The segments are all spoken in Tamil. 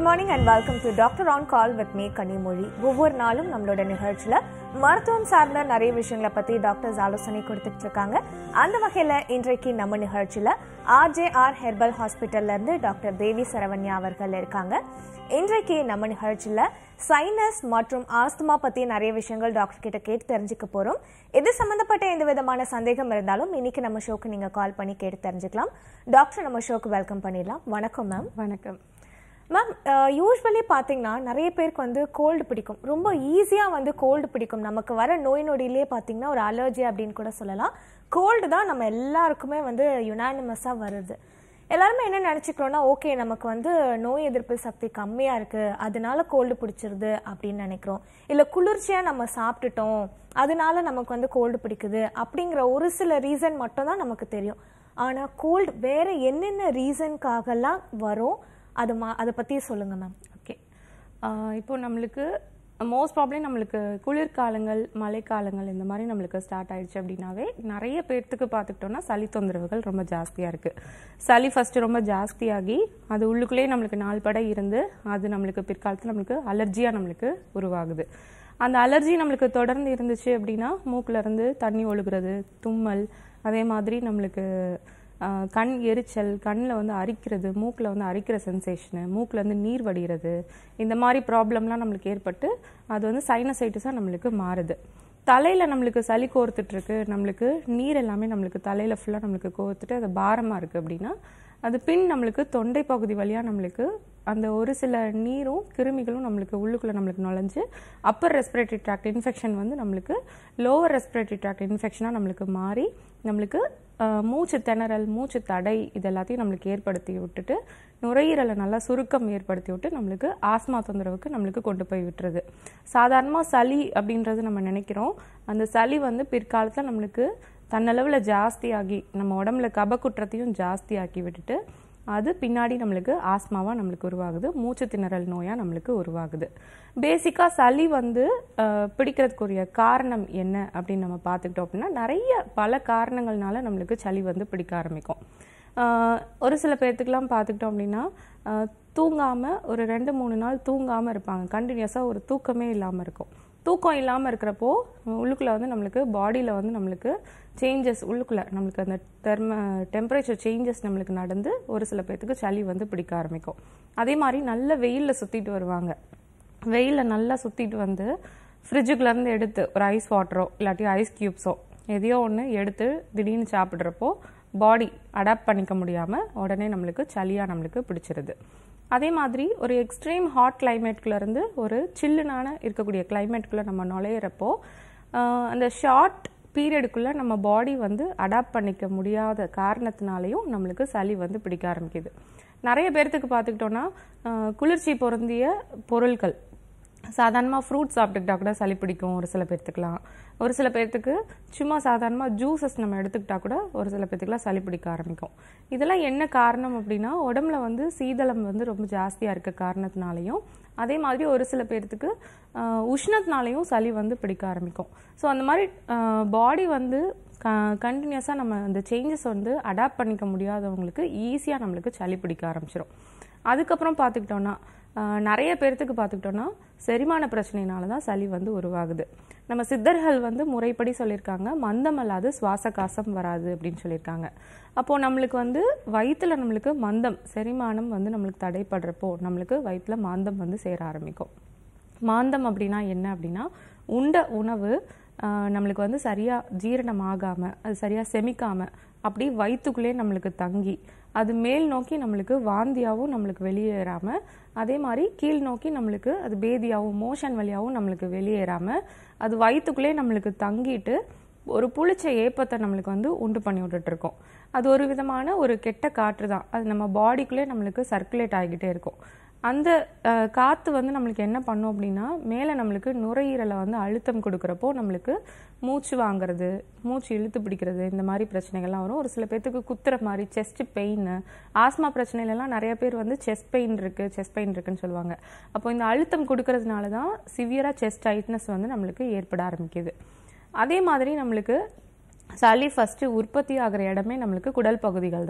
Good morning and welcome to doctor on call with me Kanimozhi ஒவ்வொரு நாளும் நம்மளோட நிகழ்ச்சியில மருத்துவம் சார்ந்த நிறைய விஷயங்களை பத்தி டாக்டர்ஸ் ஆலோசனை கொடுத்துட்டு இருக்காங்க அந்த வகையில இன்றைக்கு நம்ம நிகழ்ச்சியில ஆர்ஜேஆர் ஹெர்பல் ஹாஸ்பிட்டல்ல இருந்து டாக்டர் தேவி சரவண்யா அவர்கள் இருக்காங்க இன்றைக்கு நம்ம நிகழ்ச்சியில சைனஸ் மற்றும் ஆஸ்துமா பத்தி நிறைய விஷயங்கள் டாக்டர் கிட்ட கேட்டு தெரிஞ்சுக்க போறோம் இது சம்பந்தப்பட்ட எந்த விதமான சந்தேகம் இருந்தாலும் இன்னைக்கு நம்ம ஷோக்கு நீங்க கால் பண்ணி கேட்டு தெரிஞ்சுக்கலாம் டாக்டர் நம்ம ஷோக்கு வெல்கம் பண்ணிடலாம் வணக்கம் மேம் வணக்கம் மேம் யூஸ்வலி பார்த்தீங்கன்னா நிறைய பேருக்கு வந்து கோல்டு பிடிக்கும் ரொம்ப ஈஸியாக வந்து கோல்டு பிடிக்கும் நமக்கு வர நோய் நொடியிலே பார்த்தீங்கன்னா ஒரு அலர்ஜி அப்படின்னு கூட சொல்லலாம் கோல்டு தான் நம்ம எல்லாருக்குமே வந்து யுனானிமஸாக வருது எல்லாருமே என்ன நினச்சிக்கிறோன்னா ஓகே நமக்கு வந்து நோய் எதிர்ப்பு சக்தி கம்மியாக இருக்குது அதனால கோல்டு பிடிச்சிருது அப்படின்னு நினைக்கிறோம் இல்லை குளிர்ச்சியாக நம்ம சாப்பிட்டுட்டோம் அதனால நமக்கு வந்து கோல்டு பிடிக்குது அப்படிங்கிற ஒரு சில ரீசன் மட்டும் தான் நமக்கு தெரியும் ஆனால் கோல்டு வேற என்னென்ன ரீசனுக்காகலாம் வரும் அது மா அதை பற்றி சொல்லுங்கள் மேம் ஓகே இப்போ நம்மளுக்கு மோஸ்ட் ப்ராப்ளம் நம்மளுக்கு குளிர்காலங்கள் மழைக்காலங்கள் இந்த மாதிரி நம்மளுக்கு ஸ்டார்ட் ஆயிடுச்சு அப்படின்னாவே நிறைய பேர்த்துக்கு பார்த்துக்கிட்டோம்னா சளி தொந்தரவுகள் ரொம்ப ஜாஸ்தியாக இருக்குது சளி ஃபஸ்ட்டு ரொம்ப ஜாஸ்தியாகி அது உள்ளுக்குள்ளேயே நம்மளுக்கு நாள் படை இருந்து அது நம்மளுக்கு பிற்காலத்தில் நம்மளுக்கு அலர்ஜியாக நம்மளுக்கு உருவாகுது அந்த அலர்ஜி நம்மளுக்கு தொடர்ந்து இருந்துச்சு அப்படின்னா மூக்குல இருந்து தண்ணி ஒழுகுறது தும்மல் அதே மாதிரி நம்மளுக்கு ஆஹ், கண் எரிச்சல் கண்ணில் வந்து அரிக்கிறது மூக்கில் வந்து அரிக்கிற சென்சேஷனு மூக்கில் வந்து நீர் வடிகிறது இந்த மாதிரி ப்ராப்ளம்லாம் நம்மளுக்கு ஏற்பட்டு அது வந்து சைனசைட்டிஸாக நம்மளுக்கு மாறுது தலையில் நம்மளுக்கு சளி கோர்த்துட்டு இருக்கு நம்மளுக்கு நீர் எல்லாமே நம்மளுக்கு தலையில் ஃபுல்லாக நம்மளுக்கு கோர்த்துட்டு அது பாரமாக இருக்குது அப்படின்னா அது பின் நம்மளுக்கு தொண்டை பகுதி வழியாக நம்மளுக்கு அந்த ஒரு சில நீரும் கிருமிகளும் நம்மளுக்கு உள்ளுக்குள்ளே நம்மளுக்கு நுழைஞ்சு அப்பர் ரெஸ்பிரேட்டரி ட்ராக்ட் இன்ஃபெக்ஷன் வந்து நம்மளுக்கு லோவர் ரெஸ்பிரேட்டரி ட்ராக்ட் இன்ஃபெக்ஷனாக நம்மளுக்கு மாறி நம்மளுக்கு ஆஹ், மூச்சு திணறல் மூச்சு தடை இது எல்லாத்தையும் நம்மளுக்கு ஏற்படுத்தி விட்டுட்டு நுரையீரலை நல்லா சுருக்கம் ஏற்படுத்தி விட்டு நம்மளுக்கு ஆஸ்மா தொந்தரவுக்கு நம்மளுக்கு கொண்டு போய் விட்டுருது சாதாரணமாக சளி அப்படின்றது நம்ம நினைக்கிறோம் அந்த சளி வந்து பிற்காலத்தில் நம்மளுக்கு தன்னளவில் ஜாஸ்தியாகி நம்ம உடம்புல கபக்குற்றத்தையும் ஜாஸ்தியாக்கி விட்டுட்டு அது பின்னாடி நம்மளுக்கு ஆஸ்மாவாக நம்மளுக்கு உருவாகுது மூச்சு திணறல் நோயாக நம்மளுக்கு உருவாகுது பேசிக்காக சளி வந்து அஹ், பிடிக்கிறதுக்குரிய காரணம் என்ன அப்படின்னு நம்ம பார்த்துக்கிட்டோம் அப்படின்னா நிறைய பல காரணங்கள்னால நம்மளுக்கு சளி வந்து பிடிக்க ஆரம்பிக்கும் ஆஹ், ஒரு சில பேர்த்துக்கெல்லாம் பார்த்துக்கிட்டோம் அப்படின்னா ஆஹ், தூங்காம ஒரு ரெண்டு மூணு நாள் தூங்காம இருப்பாங்க கண்டினியூஸாக ஒரு தூக்கமே இல்லாமல் இருக்கும் தூக்கம் இல்லாமல் இருக்கிறப்போ உள்ளுக்குள்ளே வந்து நம்மளுக்கு பாடியில் வந்து நம்மளுக்கு சேஞ்சஸ் உள்ளுக்குள்ளே நம்மளுக்கு அந்த தெர்ம டெம்பரேச்சர் சேஞ்சஸ் நம்மளுக்கு நடந்து ஒரு சில பேர்த்துக்கு சளி வந்து பிடிக்க ஆரம்பிக்கும் அதே மாதிரி நல்ல வெயிலில் சுற்றிட்டு வருவாங்க வெயிலில் நல்லா சுற்றிட்டு வந்து ஃப்ரிட்ஜுக்குள்ளேருந்து எடுத்து ஒரு ஐஸ் வாட்டரோ இல்லாட்டி ஐஸ் க்யூப்ஸோ எதையோ ஒன்று எடுத்து திடீர்னு சாப்பிட்றப்போ பாடி அடாப்ட் பண்ணிக்க முடியாமல் உடனே நம்மளுக்கு சளியாக நம்மளுக்கு பிடிச்சிருது அதே மாதிரி ஒரு எக்ஸ்ட்ரீம் ஹாட் கிளைமேட்குள்ள இருந்து ஒரு சில்லுனான இருக்கக்கூடிய கிளைமேட்குள்ளே நம்ம நுழையிறப்போ ஆஹ், அந்த ஷார்ட் பீரியடுக்குள்ளே நம்ம பாடி வந்து அடாப்ட் பண்ணிக்க முடியாத காரணத்தினாலையும் நம்மளுக்கு சளி வந்து பிடிக்க ஆரம்பிக்குது நிறைய பேர்த்துக்கு பார்த்துக்கிட்டோன்னா ஆஹ், குளிர்ச்சி பொருந்திய பொருட்கள் சாதாரணமாக ஃப்ரூட் சாப்பிட்டுக்கிட்டா கூட சளி பிடிக்கும் ஒரு சில பேர்த்துக்குலாம் ஒரு சில பேர்த்துக்கு சும்மா சாதாரணமாக ஜூஸஸ் நம்ம எடுத்துக்கிட்டா கூட ஒரு சில பேர்த்துக்குலாம் சளி பிடிக்க ஆரம்பிக்கும் இதெல்லாம் என்ன காரணம் அப்படின்னா உடம்புல வந்து சீதளம் வந்து ரொம்ப ஜாஸ்தியாக இருக்க காரணத்தினாலையும் அதே மாதிரி ஒரு சில பேர்த்துக்கு ஆஹ், உஷ்ணத்தினாலையும் சளி வந்து பிடிக்க ஆரம்பிக்கும் ஸோ அந்த மாதிரி பாடி வந்து க கண்டினியூஸாக நம்ம அந்த சேஞ்சஸ் வந்து அடாப்ட் பண்ணிக்க முடியாதவங்களுக்கு ஈஸியாக நம்மளுக்கு சளி பிடிக்க ஆரம்பிச்சிடும் அதுக்கப்புறம் பார்த்துக்கிட்டோன்னா ஆஹ், நிறைய பேர்த்துக்கு பார்த்துக்கிட்டோன்னா செரிமான பிரச்சனையினால தான் சளி வந்து உருவாகுது நம்ம சித்தர்கள் வந்து முறைப்படி சொல்லியிருக்காங்க மந்தம் அல்லாது சுவாச காசம் வராது அப்படின்னு சொல்லியிருக்காங்க அப்போ நம்மளுக்கு வந்து வயிற்றுல நம்மளுக்கு மந்தம் செரிமானம் வந்து நம்மளுக்கு தடைப்படுறப்போ நம்மளுக்கு வயிற்றுல மாந்தம் வந்து சேர ஆரம்பிக்கும் மாந்தம் அப்படின்னா என்ன அப்படின்னா உண்ட உணவு ஆஹ், நம்மளுக்கு வந்து சரியாக ஜீரணம் ஆகாமல் அது சரியாக செமிக்காமல் அப்படி வயிற்றுக்குள்ளே நம்மளுக்கு தங்கி அது மேல் நோக்கி நம்மளுக்கு வாந்தியாகவும் நம்மளுக்கு வெளியேறாமல் அதே மாதிரி கீழ் நோக்கி நம்மளுக்கு அது பேதியாகவும் மோஷன் வழியாகவும் நம்மளுக்கு வெளியேறாமல் அது வயிற்றுக்குள்ளே நம்மளுக்கு தங்கிட்டு ஒரு புளிச்ச ஏப்பத்தை நம்மளுக்கு வந்து உண்டு பண்ணி விட்டுட்டு இருக்கோம் அது ஒரு விதமான ஒரு கெட்ட காற்று தான் அது நம்ம பாடிக்குள்ளே நம்மளுக்கு சர்க்குலேட் ஆகிக்கிட்டே இருக்கும் அந்த அஹ், காத்து வந்து நம்மளுக்கு என்ன பண்ணும் அப்படின்னா மேலே நம்மளுக்கு நுரையீரலை வந்து அழுத்தம் கொடுக்குறப்போ நம்மளுக்கு மூச்சு வாங்குறது மூச்சு இழுத்து பிடிக்கிறது இந்த மாதிரி பிரச்சனைகள்லாம் வரும் ஒரு சில பேர்த்துக்கு குத்துற மாதிரி செஸ்ட் பெயின் ஆஸ்மா பிரச்சனையிலலாம் நிறைய பேர் வந்து செஸ்ட் பெயின் இருக்கு செஸ்ட் பெயின் இருக்குன்னு சொல்லுவாங்க அப்போ இந்த அழுத்தம் கொடுக்கறதுனால தான் சிவியராக செஸ்ட் டைட்னஸ் வந்து நம்மளுக்கு ஏற்பட ஆரம்பிக்குது அதே மாதிரி நம்மளுக்கு சளி ஃபஸ்ட்டு உற்பத்தி ஆகிற இடமே நம்மளுக்கு குடல் பகுதிகள் தான்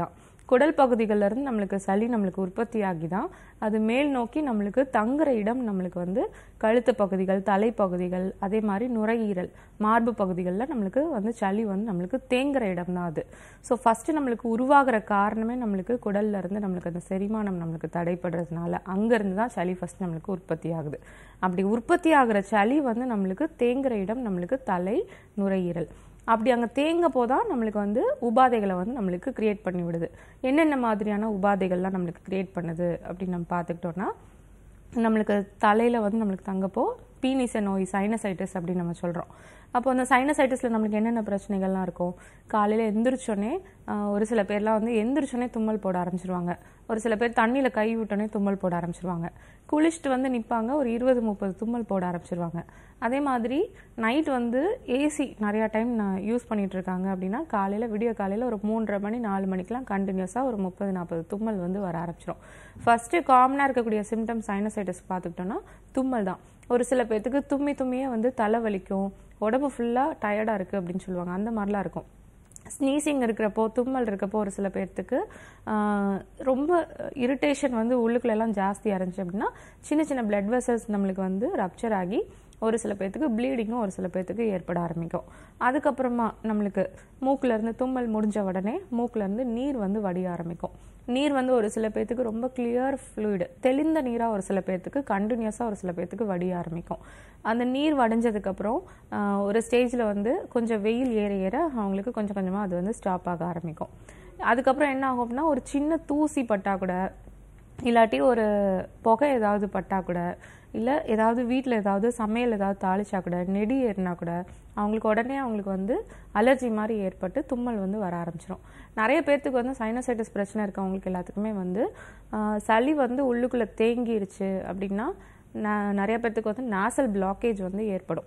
குடல் பகுதிகள்ல இருந்து நம்மளுக்கு சளி நம்மளுக்கு உற்பத்தி ஆகி தான் அது மேல் நோக்கி நம்மளுக்கு தங்குற இடம் நம்மளுக்கு வந்து கழுத்து பகுதிகள் தலைப்பகுதிகள் அதே மாதிரி நுரையீரல் மார்பு பகுதிகளில் நம்மளுக்கு வந்து சளி வந்து நம்மளுக்கு தேங்குற இடம் தான் அது ஸோ ஃபஸ்ட்டு நம்மளுக்கு உருவாகிற காரணமே நம்மளுக்கு குடல்ல இருந்து நம்மளுக்கு அந்த செரிமானம் நம்மளுக்கு தடைப்படுறதுனால அங்கேருந்து தான் சளி ஃபஸ்ட் நம்மளுக்கு உற்பத்தி ஆகுது அப்படி உற்பத்தி ஆகிற சளி வந்து நம்மளுக்கு தேங்குற இடம் நம்மளுக்கு தலை நுரையீரல் அப்படி அங்கே தேங்க போதான் நம்மளுக்கு வந்து உபாதைகளை வந்து நம்மளுக்கு கிரியேட் பண்ணி விடுது என்னென்ன மாதிரியான உபாதைகள்லாம் நம்மளுக்கு கிரியேட் பண்ணுது அப்படின்னு நம்ம பார்த்துக்கிட்டோம்னா நம்மளுக்கு தலையில் வந்து நம்மளுக்கு தங்கப்போ பீனிச நோய் சைனசைட்டிஸ் அப்படின்னு நம்ம சொல்கிறோம் அப்போ அந்த சைனசைட்டிஸில் நம்மளுக்கு என்னென்ன பிரச்சனைகள்லாம் இருக்கும் காலையில் எந்திரிச்சோன்னே ஆஹ், ஒரு சில பேர்லாம் வந்து எந்திரிச்சோன்னே தும்மல் போட ஆரம்பிச்சிருவாங்க ஒரு சில பேர் தண்ணியில் கை விட்டோன்னே தும்மல் போட ஆரம்பிச்சிருவாங்க குளிச்சுட்டு வந்து நிற்பாங்க ஒரு இருபது முப்பது தும்மல் போட ஆரம்பிச்சிருவாங்க அதே மாதிரி நைட் வந்து ஏசி நிறையா டைம் நான் யூஸ் பண்ணிட்டு இருக்காங்க அப்படின்னா காலையில் விடிய காலையில் ஒரு மூன்றரை மணி நாலு மணிக்கெலாம் கண்டினியூஸாக ஒரு முப்பது நாற்பது தும்மல் வந்து வர ஆரம்பிச்சிடும் ஃபஸ்ட்டு காமனாக இருக்கக்கூடிய சிம்டம் சைனசைட்டிஸ் பார்த்துக்கிட்டோன்னா தும்மல் தான் ஒரு சில பேர்த்துக்கு தும்மி தும்மியே வந்து தலை வலிக்கும் உடம்பு ஃபுல்லாக டயர்டாக இருக்குது அப்படின்னு சொல்லுவாங்க அந்த மாதிரிலாம் இருக்கும் ஸ்னீசிங் இருக்கிறப்போ தும்மல் இருக்கப்போ ஒரு சில பேர்த்துக்கு ஆஹ், ரொம்ப இரிட்டேஷன் வந்து உள்ளுக்குள்ள எல்லாம் ஜாஸ்தியாக இருந்துச்சு அப்படின்னா சின்ன சின்ன பிளட் வெசல்ஸ் நம்மளுக்கு வந்து ரப்சர் ஆகி ஒரு சில பேர்த்துக்கு ப்ளீடிங்கும் ஒரு சில பேர்த்துக்கு ஏற்பட ஆரம்பிக்கும் அதுக்கப்புறமா நம்மளுக்கு மூக்குல இருந்து தும்மல் முடிஞ்ச உடனே மூக்குல இருந்து நீர் வந்து வடிய ஆரம்பிக்கும் நீர் வந்து ஒரு சில பேர்த்துக்கு ரொம்ப கிளியர் ஃப்ளூயிடு தெளிந்த நீராக ஒரு சில பேர்த்துக்கு கண்டினியூஸாக ஒரு சில பேர்த்துக்கு வடிய ஆரம்பிக்கும் அந்த நீர் வடிஞ்சதுக்கப்புறம் ஒரு ஸ்டேஜில் வந்து கொஞ்சம் வெயில் ஏற ஏற அவங்களுக்கு கொஞ்சம் கொஞ்சமாக அது வந்து ஸ்டாப் ஆக ஆரம்பிக்கும் அதுக்கப்புறம் என்ன ஆகும் அப்படின்னா ஒரு சின்ன தூசி பட்டா கூட இல்லாட்டி ஒரு புகை ஏதாவது பட்டா கூட இல்லை ஏதாவது வீட்டில் ஏதாவது சமையல் ஏதாவது தாளிச்சா கூட நெடி ஏறினா கூட அவங்களுக்கு உடனே அவங்களுக்கு வந்து அலர்ஜி மாதிரி ஏற்பட்டு தும்மல் வந்து வர ஆரம்பிச்சிடும் நிறைய பேர்த்துக்கு வந்து சைனசைட்டிஸ் பிரச்சனை இருக்கவங்களுக்கு எல்லாத்துக்குமே வந்து ஆஹ், சளி வந்து உள்ளுக்குள்ளே தேங்கிருச்சு அப்படின்னா ந- நிறைய பேர்த்துக்கு வந்து நாசல் பிளாக்கேஜ் வந்து ஏற்படும்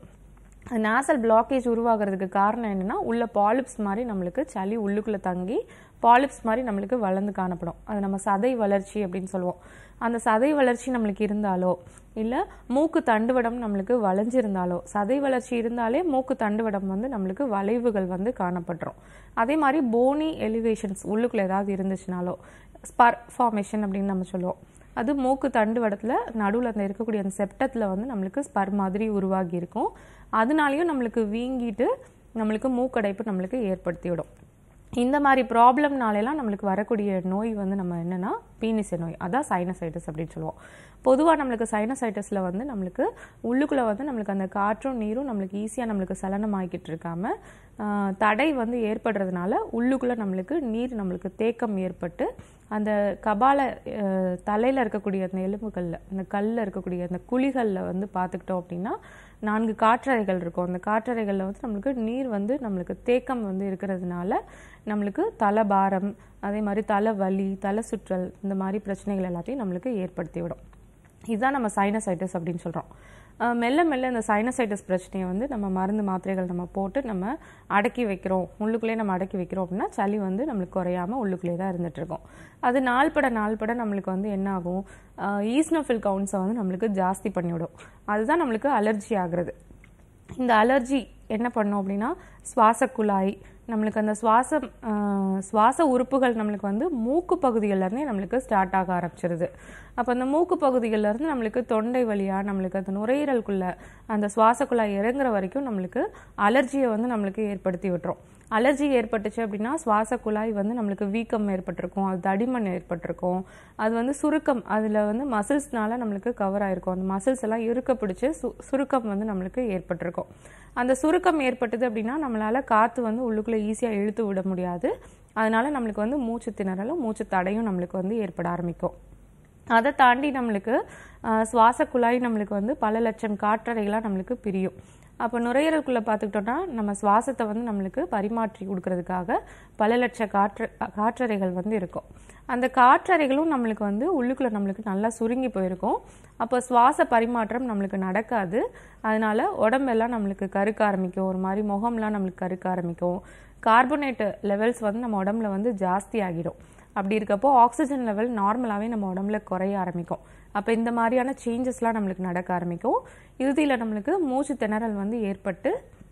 நாசல் பிளாக்கேஜ் உருவாகிறதுக்கு காரணம் என்னன்னா உள்ள பாலிப்ஸ் மாதிரி நம்மளுக்கு சளி உள்ளுக்குள்ள தங்கி பாலிப்ஸ் மாதிரி நம்மளுக்கு வளர்ந்து காணப்படும் அது நம்ம சதை வளர்ச்சி அப்படின்னு சொல்லுவோம் அந்த சதை வளர்ச்சி நம்மளுக்கு இருந்தாலோ இல்லை மூக்கு தண்டுவடம் நம்மளுக்கு வளைஞ்சிருந்தாலோ சதை வளர்ச்சி இருந்தாலே மூக்கு தண்டுவடம் வந்து நம்மளுக்கு வளைவுகள் வந்து காணப்பட்டுரும் அதே மாதிரி போனி எலிவேஷன்ஸ் உள்ளுக்குள்ள ஏதாவது இருந்துச்சுனாலோ ஸ்பர் ஃபார்மேஷன் அப்படின்னு நம்ம சொல்லுவோம் அது மூக்கு தண்டு வடத்துல நடுவில் அந்த இருக்கக்கூடிய அந்த செப்டத்தில் வந்து நம்மளுக்கு ஸ்பர் மாதிரி உருவாகி இருக்கும் அதனாலையும் நம்மளுக்கு வீங்கிட்டு நம்மளுக்கு மூக்கடைப்பு நம்மளுக்கு ஏற்படுத்தி விடும் இந்த மாதிரி ப்ராப்ளம்னாலெல்லாம் நம்மளுக்கு வரக்கூடிய நோய் வந்து நம்ம என்னன்னா பீனிச நோய் அதான் சைனசைட்டிஸ் அப்படின்னு சொல்லுவோம் பொதுவாக நம்மளுக்கு சைனசைட்டிஸில் வந்து நம்மளுக்கு உள்ளுக்குள்ளே வந்து நம்மளுக்கு அந்த காற்றும் நீரும் நம்மளுக்கு ஈஸியாக நம்மளுக்கு சலனமாகிக்கிட்டு இருக்காம ஆஹ், தடை வந்து ஏற்படுறதுனால உள்ளுக்குள்ளே நம்மளுக்கு நீர் நம்மளுக்கு தேக்கம் ஏற்பட்டு அந்த கபால அஹ், தலையில இருக்கக்கூடிய அந்த எலும்புகள்ல அந்த கல்ல இருக்கக்கூடிய அந்த குழிகள்ல வந்து பார்த்துக்கிட்டோம் அப்படின்னா நான்கு காற்றறைகள் இருக்கும் அந்த காற்றறைகள்ல வந்து நம்மளுக்கு நீர் வந்து நம்மளுக்கு தேக்கம் வந்து இருக்கிறதுனால நம்மளுக்கு தலை பாரம் அதே மாதிரி தலை வலி தலை சுற்றல் இந்த மாதிரி பிரச்சனைகள் எல்லாத்தையும் நம்மளுக்கு ஏற்படுத்தி விடும் இதுதான் நம்ம சைனசைட்டிஸ் அப்படின்னு சொல்கிறோம் மெல்ல மெல்ல இந்த சைனசைட்டிஸ் பிரச்சனையை வந்து நம்ம மருந்து மாத்திரைகள் நம்ம போட்டு நம்ம அடக்கி வைக்கிறோம் உள்ளுக்குள்ளேயே நம்ம அடக்கி வைக்கிறோம் அப்படின்னா சளி வந்து நம்மளுக்கு குறையாம உள்ளுக்குள்ளேயே தான் இருந்துட்டு இருக்கும் அது நாள்பட நாள்பட நம்மளுக்கு வந்து என்ன ஆகும் ஈஸ்னோஃபில் கவுண்ட்ஸை வந்து நம்மளுக்கு ஜாஸ்தி பண்ணிவிடும் அதுதான் நம்மளுக்கு அலர்ஜி ஆகுறது இந்த அலர்ஜி என்ன பண்ணும் அப்படின்னா சுவாச குழாய் நம்மளுக்கு அந்த சுவாசம் ஆஹ், சுவாச உறுப்புகள் நம்மளுக்கு வந்து மூக்கு பகுதிகள்ல இருந்தே நம்மளுக்கு ஸ்டார்ட் ஆக ஆரம்பிச்சிருது அப்போ அந்த மூக்கு பகுதிகள்ல இருந்து நம்மளுக்கு தொண்டை வழியா நம்மளுக்கு அந்த நுரையீரலுக்குள்ள அந்த சுவாச குழாய் இறங்குற வரைக்கும் நம்மளுக்கு அலர்ஜியை வந்து நம்மளுக்கு ஏற்படுத்தி விட்டுரும் அலர்ஜி ஏற்பட்டுச்சு அப்படின்னா சுவாச குழாய் வந்து நம்மளுக்கு வீக்கம் ஏற்பட்டிருக்கும் அது தடிமன் ஏற்பட்டிருக்கும் அது வந்து சுருக்கம் அதில் வந்து மசில்ஸ்னால நம்மளுக்கு கவர் ஆயிருக்கும் அந்த மசில்ஸ் எல்லாம் இறுக்க பிடிச்சு சு சுருக்கம் வந்து நம்மளுக்கு ஏற்பட்டிருக்கும் அந்த சுருக்கம் ஏற்பட்டது அப்படின்னா நம்மளால காற்று வந்து உள்ளுக்குள்ளே ஈஸியாக இழுத்து விட முடியாது அதனால நம்மளுக்கு வந்து மூச்சு திணறலும் மூச்சு தடையும் நம்மளுக்கு வந்து ஏற்பட ஆரம்பிக்கும் அதை தாண்டி நம்மளுக்கு ஆஹ், சுவாச குழாய் நம்மளுக்கு வந்து பல லட்சம் காற்றறைகளாக நம்மளுக்கு பிரியும் அப்போ நுரையீரலுக்குள்ள பார்த்துக்கிட்டோம்னா நம்ம சுவாசத்தை வந்து நம்மளுக்கு பரிமாற்றி கொடுக்கறதுக்காக பல லட்ச காற்று காற்றறைகள் வந்து இருக்கும் அந்த காற்றறைகளும் நம்மளுக்கு வந்து உள்ளுக்குள்ள நம்மளுக்கு நல்லா சுருங்கி போயிருக்கும் அப்போ சுவாச பரிமாற்றம் நம்மளுக்கு நடக்காது அதனால உடம்பெல்லாம் நம்மளுக்கு கருக்க ஆரம்பிக்கும் ஒரு மாதிரி முகம்லாம் நம்மளுக்கு கருக்க ஆரம்பிக்கும் கார்பனேட் லெவல்ஸ் வந்து நம்ம உடம்புல வந்து ஜாஸ்தி ஆகிடும் அப்படி இருக்கப்போ ஆக்சிஜன் லெவல் நார்மலாகவே நம்ம உடம்புல குறைய ஆரம்பிக்கும் அப்போ இந்த மாதிரியான சேஞ்சஸ்லாம் நம்மளுக்கு நடக்க ஆரம்பிக்கும் இறுதியில் நம்மளுக்கு மூச்சு திணறல் வந்து ஏற்பட்டு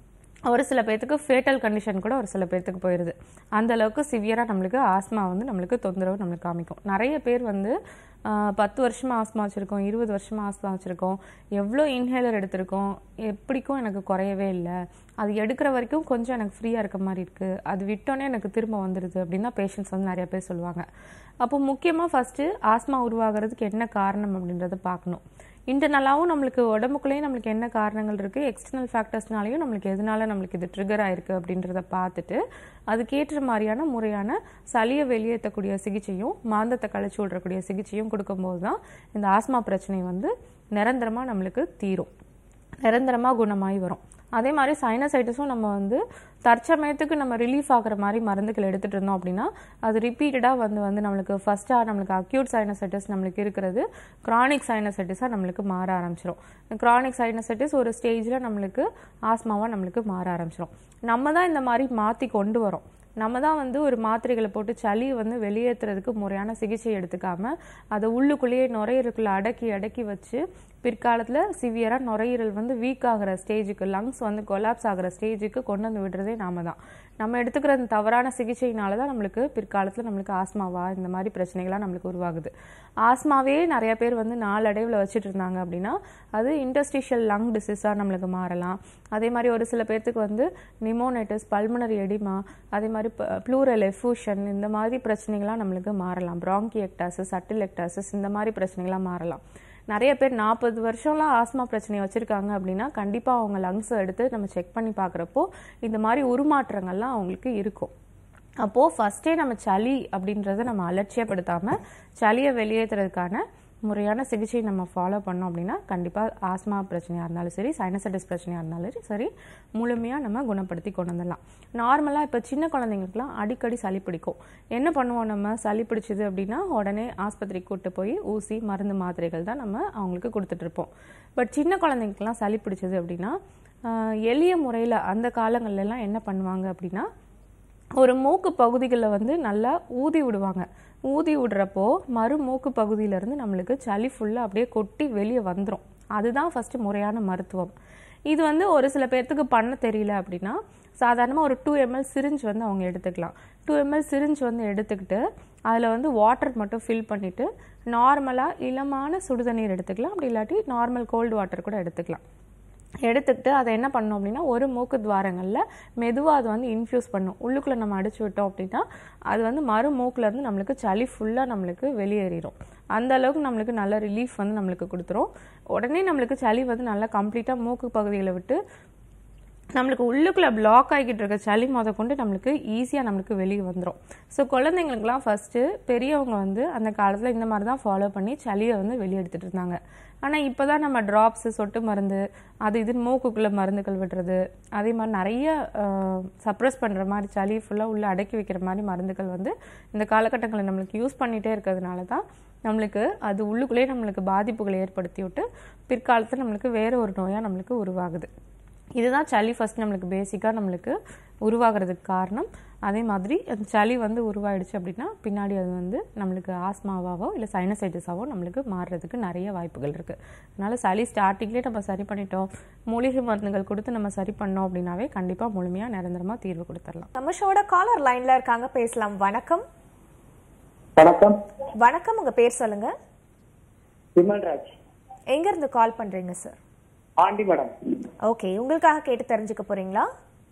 ஒரு சில பேர்த்துக்கு ஃபேட்டல் கண்டிஷன் கூட ஒரு சில பேர்த்துக்கு போயிடுது அந்த அளவுக்கு சிவியராக நம்மளுக்கு ஆஸ்மா வந்து நம்மளுக்கு தொந்தரவு நம்மளுக்கு காமிக்கும் நிறைய பேர் வந்து ஆஹ், பத்து வருஷமா ஆஸ்மா வச்சுருக்கோம் இருபது வருஷமா ஆஸ்மா வச்சுருக்கோம் எவ்வளோ இன்ஹேலர் எடுத்திருக்கோம் எப்படிக்கும் எனக்கு குறையவே இல்லை அது எடுக்கிற வரைக்கும் கொஞ்சம் எனக்கு ஃப்ரீயாக இருக்க மாதிரி இருக்குது அது விட்டோன்னே எனக்கு திரும்ப வந்துடுது அப்படின்னு தான் பேஷண்ட்ஸ் வந்து நிறைய பேர் சொல்லுவாங்க அப்போ முக்கியமாக ஃபஸ்ட்டு ஆஸ்மா உருவாகிறதுக்கு என்ன காரணம் அப்படின்றத பார்க்கணும் இன்டர்னலாகவும் நம்மளுக்கு உடம்புக்குள்ளேயும் நம்மளுக்கு என்ன காரணங்கள் இருக்குது எக்ஸ்டர்னல் ஃபேக்டர்ஸ்னாலையும் நம்மளுக்கு எதனால நம்மளுக்கு இது ட்ரிகர் ஆயிருக்கு அப்படின்றத பார்த்துட்டு அதுக்கேற்ற மாதிரியான முறையான சளியை வெளியேற்றக்கூடிய சிகிச்சையும் மாந்தத்தை கழிச்சு விட்றக்கூடிய சிகிச்சையும் கொடுக்கும்போது தான் இந்த ஆஸ்மா பிரச்சனை வந்து நிரந்தரமாக நம்மளுக்கு தீரும் நிரந்தரமாக குணமாகி வரும் அதே மாதிரி சைனசைட்டிஸும் நம்ம வந்து தற்சமயத்துக்கு நம்ம ரிலீஃப் ஆகுற மாதிரி மருந்துகள் எடுத்துகிட்டு இருந்தோம் அப்படின்னா அது ரிப்பீட்டடாக வந்து வந்து நம்மளுக்கு ஃபஸ்ட்டாக நம்மளுக்கு அக்யூட் சைனசைட்டிஸ் நம்மளுக்கு இருக்கிறது க்ரானிக் சைனசைட்டிஸாக நம்மளுக்கு மாற ஆரம்பிச்சிடும் க்ரானிக் சைனசைட்டிஸ் ஒரு ஸ்டேஜில் நம்மளுக்கு ஆஸ்மாவாக நம்மளுக்கு மாற ஆரம்பிச்சிடும் நம்ம தான் இந்த மாதிரி மாற்றி கொண்டு வரோம் நம்ம தான் வந்து ஒரு மாத்திரைகளை போட்டு சளியை வந்து வெளியேற்றுறதுக்கு முறையான சிகிச்சை எடுத்துக்காம அதை உள்ளுக்குள்ளேயே நுரையீரலுக்குள்ள அடக்கி அடக்கி வச்சு பிற்காலத்தில் சிவியராக நுரையீரல் வந்து வீக் ஆகிற ஸ்டேஜுக்கு லங்ஸ் வந்து கொலாப்ஸ் ஆகிற ஸ்டேஜுக்கு கொண்டு வந்து விடுறதே நாம தான் நம்ம எடுத்துக்கிற அந்த தவறான சிகிச்சையினால தான் நம்மளுக்கு பிற்காலத்தில் நம்மளுக்கு ஆஸ்மாவா இந்த மாதிரி பிரச்சனைகள்லாம் நம்மளுக்கு உருவாகுது ஆஸ்மாவே நிறைய பேர் வந்து நாளடைவில் வச்சுட்டு இருந்தாங்க அப்படின்னா அது இண்டஸ்ட்ரியல் லங் டிசீஸாக நம்மளுக்கு மாறலாம் அதே மாதிரி ஒரு சில பேர்த்துக்கு வந்து நிமோனைட்டிஸ் பல்மனரி எடிமா அதே மாதிரி ப்ளூரல் எஃபூஷன் இந்த மாதிரி பிரச்சனைகள்லாம் நம்மளுக்கு மாறலாம் ப்ராங்கியக்டாசிஸ் அட்டிலெக்டாசிஸ் இந்த மாதிரி பிரச்சனைகள்லாம் மாறலாம் நிறைய பேர் நாற்பது வருஷம்லாம் ஆஸ்மா பிரச்சனை வச்சுருக்காங்க அப்படின்னா கண்டிப்பாக அவங்க லங்ஸை எடுத்து நம்ம செக் பண்ணி பார்க்குறப்போ இந்த மாதிரி உருமாற்றங்கள்லாம் அவங்களுக்கு இருக்கும் அப்போது ஃபஸ்ட்டே நம்ம சளி அப்படின்றத நம்ம அலட்சியப்படுத்தாமல் சளியை வெளியேற்றுறதுக்கான முறையான சிகிச்சை நம்ம ஃபாலோ பண்ணோம் அப்படின்னா கண்டிப்பாக ஆஸ்மா பிரச்சனையாக இருந்தாலும் சரி சைனசைட்டிஸ் பிரச்சனையாக இருந்தாலும் சரி முழுமையாக நம்ம குணப்படுத்தி கொண்டு வந்துடலாம் நார்மலாக இப்போ சின்ன குழந்தைங்களுக்குலாம் அடிக்கடி சளி பிடிக்கும் என்ன பண்ணுவோம் நம்ம சளி பிடிச்சது அப்படின்னா உடனே ஆஸ்பத்திரிக்கு கூட்டு போய் ஊசி மருந்து மாத்திரைகள் தான் நம்ம அவங்களுக்கு கொடுத்துட்ருப்போம் பட் சின்ன குழந்தைங்களுக்குலாம் சளி பிடிச்சது அப்படின்னா ஆஹ், எளிய முறையில் அந்த காலங்கள்ல எல்லாம் என்ன பண்ணுவாங்க அப்படின்னா ஒரு மூக்கு பகுதிகளில் வந்து நல்லா ஊதி விடுவாங்க ஊதி விடுறப்போ மறு மூக்கு பகுதியிலேருந்து நம்மளுக்கு சளி ஃபுல்லாக அப்படியே கொட்டி வெளியே வந்துடும் அதுதான் ஃபஸ்ட்டு முறையான மருத்துவம் இது வந்து ஒரு சில பேர்த்துக்கு பண்ண தெரியல அப்படின்னா சாதாரணமாக ஒரு டூ எம்எல் சிரிஞ்ச் வந்து அவங்க எடுத்துக்கலாம் டூ எம்எல் சிரிஞ்ச் வந்து எடுத்துக்கிட்டு அதில் வந்து வாட்டர் மட்டும் ஃபில் பண்ணிவிட்டு நார்மலாக இளமான சுடுதண்ணீர் எடுத்துக்கலாம் அப்படி இல்லாட்டி நார்மல் கோல்டு வாட்டர் கூட எடுத்துக்கலாம் எடுத்துக்கிட்டு அதை என்ன பண்ணோம் அப்படின்னா ஒரு மூக்கு துவாரங்களில் மெதுவாக அது வந்து இன்ஃப்யூஸ் பண்ணும் உள்ளுக்குள்ளே நம்ம அடிச்சு விட்டோம் அப்படின்னா அது வந்து மறு மூக்குல இருந்து நம்மளுக்கு சளி ஃபுல்லாக நம்மளுக்கு வெளியேறிடும் அந்த அளவுக்கு நம்மளுக்கு நல்ல ரிலீஃப் வந்து நம்மளுக்கு கொடுத்துரும் உடனே நம்மளுக்கு சளி வந்து நல்லா கம்ப்ளீட்டாக மூக்கு பகுதிகளை விட்டு நம்மளுக்கு உள்ளுக்குள்ள பிளாக் ஆகிக்கிட்டு இருக்க சளி முத கொண்டு நம்மளுக்கு ஈஸியாக நம்மளுக்கு வெளியே வந்துடும் ஸோ குழந்தைங்களுக்குலாம் ஃபஸ்ட்டு பெரியவங்க வந்து அந்த காலத்தில் இந்த மாதிரி தான் ஃபாலோ பண்ணி சளியை வந்து வெளியே எடுத்துட்டு இருந்தாங்க ஆனால் இப்போ தான் நம்ம ட்ராப்ஸு சொட்டு மருந்து அது இது மூக்குக்குள்ளே மருந்துகள் விடுறது அதே மாதிரி நிறைய சப்ரஸ் பண்ணுற மாதிரி சளி ஃபுல்லாக உள்ளே அடக்கி வைக்கிற மாதிரி மருந்துகள் வந்து இந்த காலகட்டங்களில் நம்மளுக்கு யூஸ் பண்ணிகிட்டே இருக்கிறதுனால தான் நம்மளுக்கு அது உள்ளுக்குள்ளேயே நம்மளுக்கு பாதிப்புகளை ஏற்படுத்தி விட்டு பிற்காலத்தில் நம்மளுக்கு வேறு ஒரு நோயாக நம்மளுக்கு உருவாகுது இதுதான் சளி ஃபர்ஸ்ட் நம்மளுக்கு பேசிக்காக நம்மளுக்கு உருவாகிறதுக்கு காரணம் அதே மாதிரி அந்த சளி வந்து உருவாயிடுச்சு அப்படின்னா பின்னாடி அது வந்து நம்மளுக்கு ஆஸ்மாவாவோ இல்லை சைனசைட்டிஸாவோ நம்மளுக்கு மாறுறதுக்கு நிறைய வாய்ப்புகள் இருக்குது அதனால சளி ஸ்டார்டிங்லேயே நம்ம சரி பண்ணிட்டோம் மூலிகை மருந்துகள் கொடுத்து நம்ம சரி பண்ணோம் அப்படின்னாவே கண்டிப்பாக முழுமையாக நிரந்தரமாக தீர்வு கொடுத்துடலாம் நம்ம ஷோட காலர் லைன்ல இருக்காங்க பேசலாம் வணக்கம் வணக்கம் வணக்கம் உங்க பேர் சொல்லுங்க விமல்ராஜ் எங்க இருந்து கால் பண்றீங்க சார் ஆண்டி மேடம் ஓகே உங்களுக்காக கேட்டு தெரிஞ்சுக்க போறீங்களா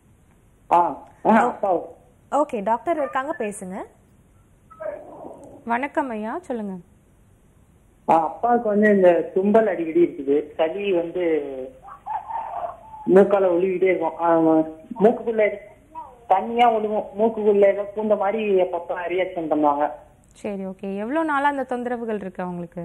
ஆ ஆ, அப்பா ஓகே டாக்டர் இருக்காங்க பேசுங்க வணக்கம் ஐயா சொல்லுங்கள் ஆ, அப்பாவுக்கு வந்து இந்த தும்பல் அடிக்கடி இருக்குது சளி வந்து மூக்கால ஒழுகிட்டே இருக்கும் ஆ, மூக்குக்குள்ள தண்ணியா ஒழுகும் மூக்குக்குள்ள ஏதோ பூந்த மாதிரி அப்பப்ப ரியாக்ஷன் பண்ணுவாங்க சரி ஓகே எவ்வளோ நாளாக அந்த தொந்தரவுகள் இருக்கு அவங்களுக்கு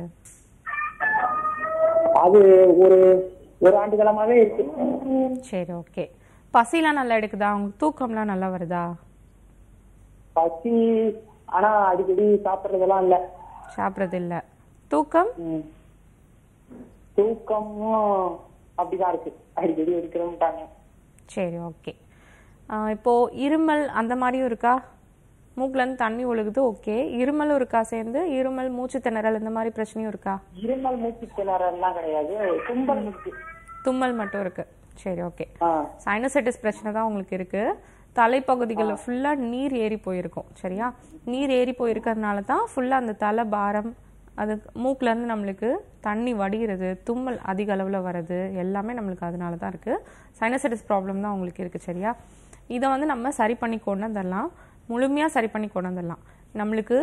அது ஒரு ஒரு ஆண்டு காலமாவே இருக்கு சரி ஓகே பசிலாம் நல்லா எடுக்குதா அவங்களுக்கு தூக்கம்லாம் நல்லா வருதா பசி ஆனா அடிக்கடி சாப்பிடுறதெல்லாம் இல்ல சாப்பிட்றது இல்லை தூக்கம் ம். தூக்கமும் அப்படிதான் இருக்கு அடிக்கடி எடுக்கிறோம்ட்டாங்க சரி ஓகே இப்போ இருமல் அந்த மாதிரியும் இருக்கா மூக்குல இருந்து தண்ணி ஒழுகுது ஓகே இருமலும் இருக்கா சேர்ந்து இருமல் மூச்சு திணறல் இந்த மாதிரி பிரச்சனையும் இருக்கா இருமல் மூச்சு திணறல்லாம் கிடையாது தும்பல் இருக்கு தும்மல் மட்டும் இருக்கு சரி ஓகே ஆ சைனசைட்டிஸ் பிரச்சனை தான் உங்களுக்கு இருக்கு தலைப்பகுதிகளில் ஃபுல்லாக நீர் ஏறி போயிருக்கும் சரியா நீர் ஏறி போயிருக்கிறதுனால தான் ஃபுல்லாக அந்த தலை பாரம் அது மூக்குல இருந்து நம்மளுக்கு தண்ணி வடிகிறது தும்மல் அதிக அளவில் வர்றது எல்லாமே நம்மளுக்கு அதனால தான் இருக்குது சைனசைட்டிஸ் ப்ராப்ளம் தான் உங்களுக்கு இருக்குது சரியா இதை வந்து நம்ம சரி பண்ணி கொண்டு வந்துடலாம் முழுமையாக சரி பண்ணி கொண்டு வந்துடலாம் நம்மளுக்கு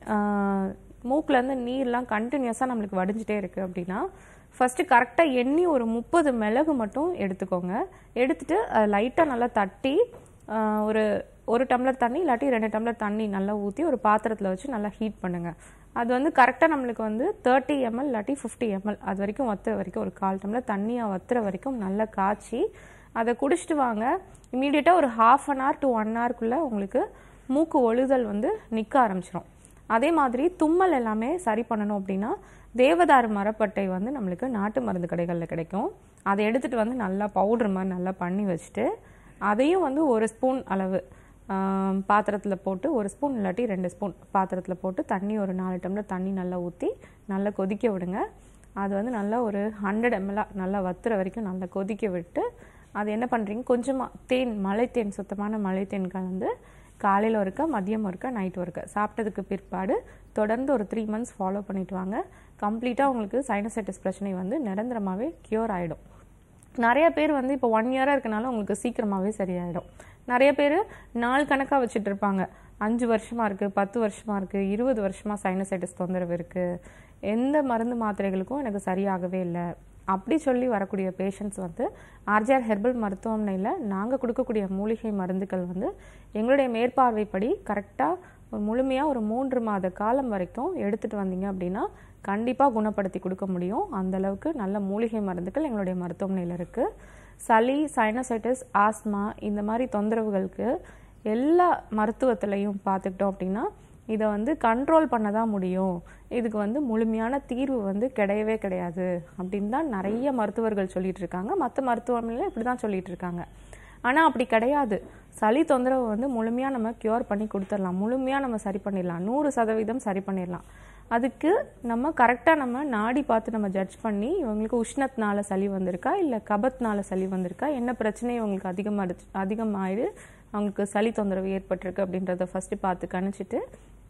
ஆஹ், மூக்குலேருந்து நீர்லாம் கண்டினியூஸாக நம்மளுக்கு வடிஞ்சிட்டே இருக்குது அப்படின்னா ஃபஸ்ட்டு கரெக்டாக எண்ணி ஒரு முப்பது மிளகு மட்டும் எடுத்துக்கோங்க எடுத்துட்டு லைட்டாக நல்லா தட்டி ஆஹ், ஒரு ஒரு டம்ளர் தண்ணி இல்லாட்டி ரெண்டு டம்ளர் தண்ணி நல்லா ஊற்றி ஒரு பாத்திரத்தில் வச்சு நல்லா ஹீட் பண்ணுங்கள் அது வந்து கரெக்டாக நம்மளுக்கு வந்து தேர்ட்டி எம்எல் இல்லாட்டி ஃபிஃப்டி எம்எல் அது வரைக்கும் வத்துற வரைக்கும் ஒரு கால் டம்ளர் தண்ணியாக வத்துற வரைக்கும் நல்லா காய்ச்சி அதை குடிச்சிட்டு வாங்க இமீடியட்டாக ஒரு half an hour to one ஹவர்க்குள்ளே உங்களுக்கு மூக்கு ஒழுதல் வந்து நிற்க ஆரம்பிச்சிடும் அதே மாதிரி தும்மல் எல்லாமே சரி பண்ணணும் அப்படின்னா தேவதாரு மரப்பட்டை வந்து நம்மளுக்கு நாட்டு மருந்து கடைகளில் கிடைக்கும் அதை எடுத்துகிட்டு வந்து நல்லா பவுடர் மாதிரி நல்லா பண்ணி வச்சுட்டு அதையும் வந்து ஒரு ஸ்பூன் அளவு பாத்திரத்தில் போட்டு ஒரு ஸ்பூன் இல்லாட்டி ரெண்டு ஸ்பூன் பாத்திரத்தில் போட்டு தண்ணி ஒரு நாலு டம்ளர் தண்ணி நல்லா ஊற்றி நல்லா கொதிக்க விடுங்க அது வந்து நல்லா ஒரு ஹண்ட்ரட் எம்எல்லாக நல்லா வத்துற வரைக்கும் நல்லா கொதிக்க விட்டு அது என்ன பண்ணுறீங்க கொஞ்சமாக தேன் மலைத்தேன் சுத்தமான மலைத்தேன் கலந்து காலையில் ஒருக்கா மதியம் ஒருக்கா நைட் ஒருக்கா சாப்பிட்டதுக்கு பிற்பாடு தொடர்ந்து ஒரு த்ரீ மந்த்ஸ் ஃபாலோ பண்ணிட்டு வாங்க கம்ப்ளீட்டாக உங்களுக்கு சைனசைட்டிஸ் பிரச்சனை வந்து நிரந்தரமாகவே க்யூர் ஆகிடும் நிறைய பேர் வந்து இப்போ ஒன் இயராக இருக்கனால உங்களுக்கு சீக்கிரமாகவே சரியாயிடும் நிறைய பேர் நாள் கணக்காக வச்சுட்டு இருப்பாங்க அஞ்சு வருஷமா இருக்குது பத்து வருஷமா இருக்குது இருபது வருஷமா சைனசைட்டிஸ் தொந்தரவு இருக்குது எந்த மருந்து மாத்திரைகளுக்கும் எனக்கு சரியாகவே இல்லை அப்படி சொல்லி வரக்கூடிய பேஷண்ட்ஸ் வந்து ஆர்ஜிஆர் ஹெர்பல் மருத்துவமனையில் நாங்கள் கொடுக்கக்கூடிய மூலிகை மருந்துகள் வந்து எங்களுடைய மேற்பார்வைப்படி கரெக்டாக ஒரு முழுமையாக ஒரு மூன்று மாத காலம் வரைக்கும் எடுத்துகிட்டு வந்தீங்க அப்படின்னா கண்டிப்பாக குணப்படுத்தி கொடுக்க முடியும் அந்த அளவுக்கு நல்ல மூலிகை மருந்துகள் எங்களுடைய மருத்துவமனையில் இருக்குது சளி சைனசைட்டிஸ் ஆஸ்மா இந்த மாதிரி தொந்தரவுகளுக்கு எல்லா மருத்துவத்திலையும் பார்த்துக்கிட்டோம் அப்படின்னா இதை வந்து கண்ட்ரோல் பண்ண தான் முடியும் இதுக்கு வந்து முழுமையான தீர்வு வந்து கிடையவே கிடையாது அப்படின்னு தான் நிறைய மருத்துவர்கள் சொல்லிட்டு இருக்காங்க மற்ற மருத்துவமனையில் இப்படி தான் சொல்லிட்டு இருக்காங்க ஆனால் அப்படி கிடையாது சளி தொந்தரவு வந்து முழுமையாக நம்ம க்யூர் பண்ணி கொடுத்துடலாம் முழுமையாக நம்ம சரி பண்ணிடலாம் நூறு சதவீதம் சரி பண்ணிடலாம் அதுக்கு நம்ம கரெக்டாக நம்ம நாடி பார்த்து நம்ம ஜட்ஜ் பண்ணி இவங்களுக்கு உஷ்ணத்தினால சளி வந்திருக்கா இல்லை கபத்னால சளி வந்திருக்கா என்ன பிரச்சனை இவங்களுக்கு அதிகமாக அதிகமாயிடு அவங்களுக்கு சளி தொந்தரவு ஏற்பட்டிருக்கு அப்படின்றத ஃபஸ்ட்டு பார்த்து கணிச்சிட்டு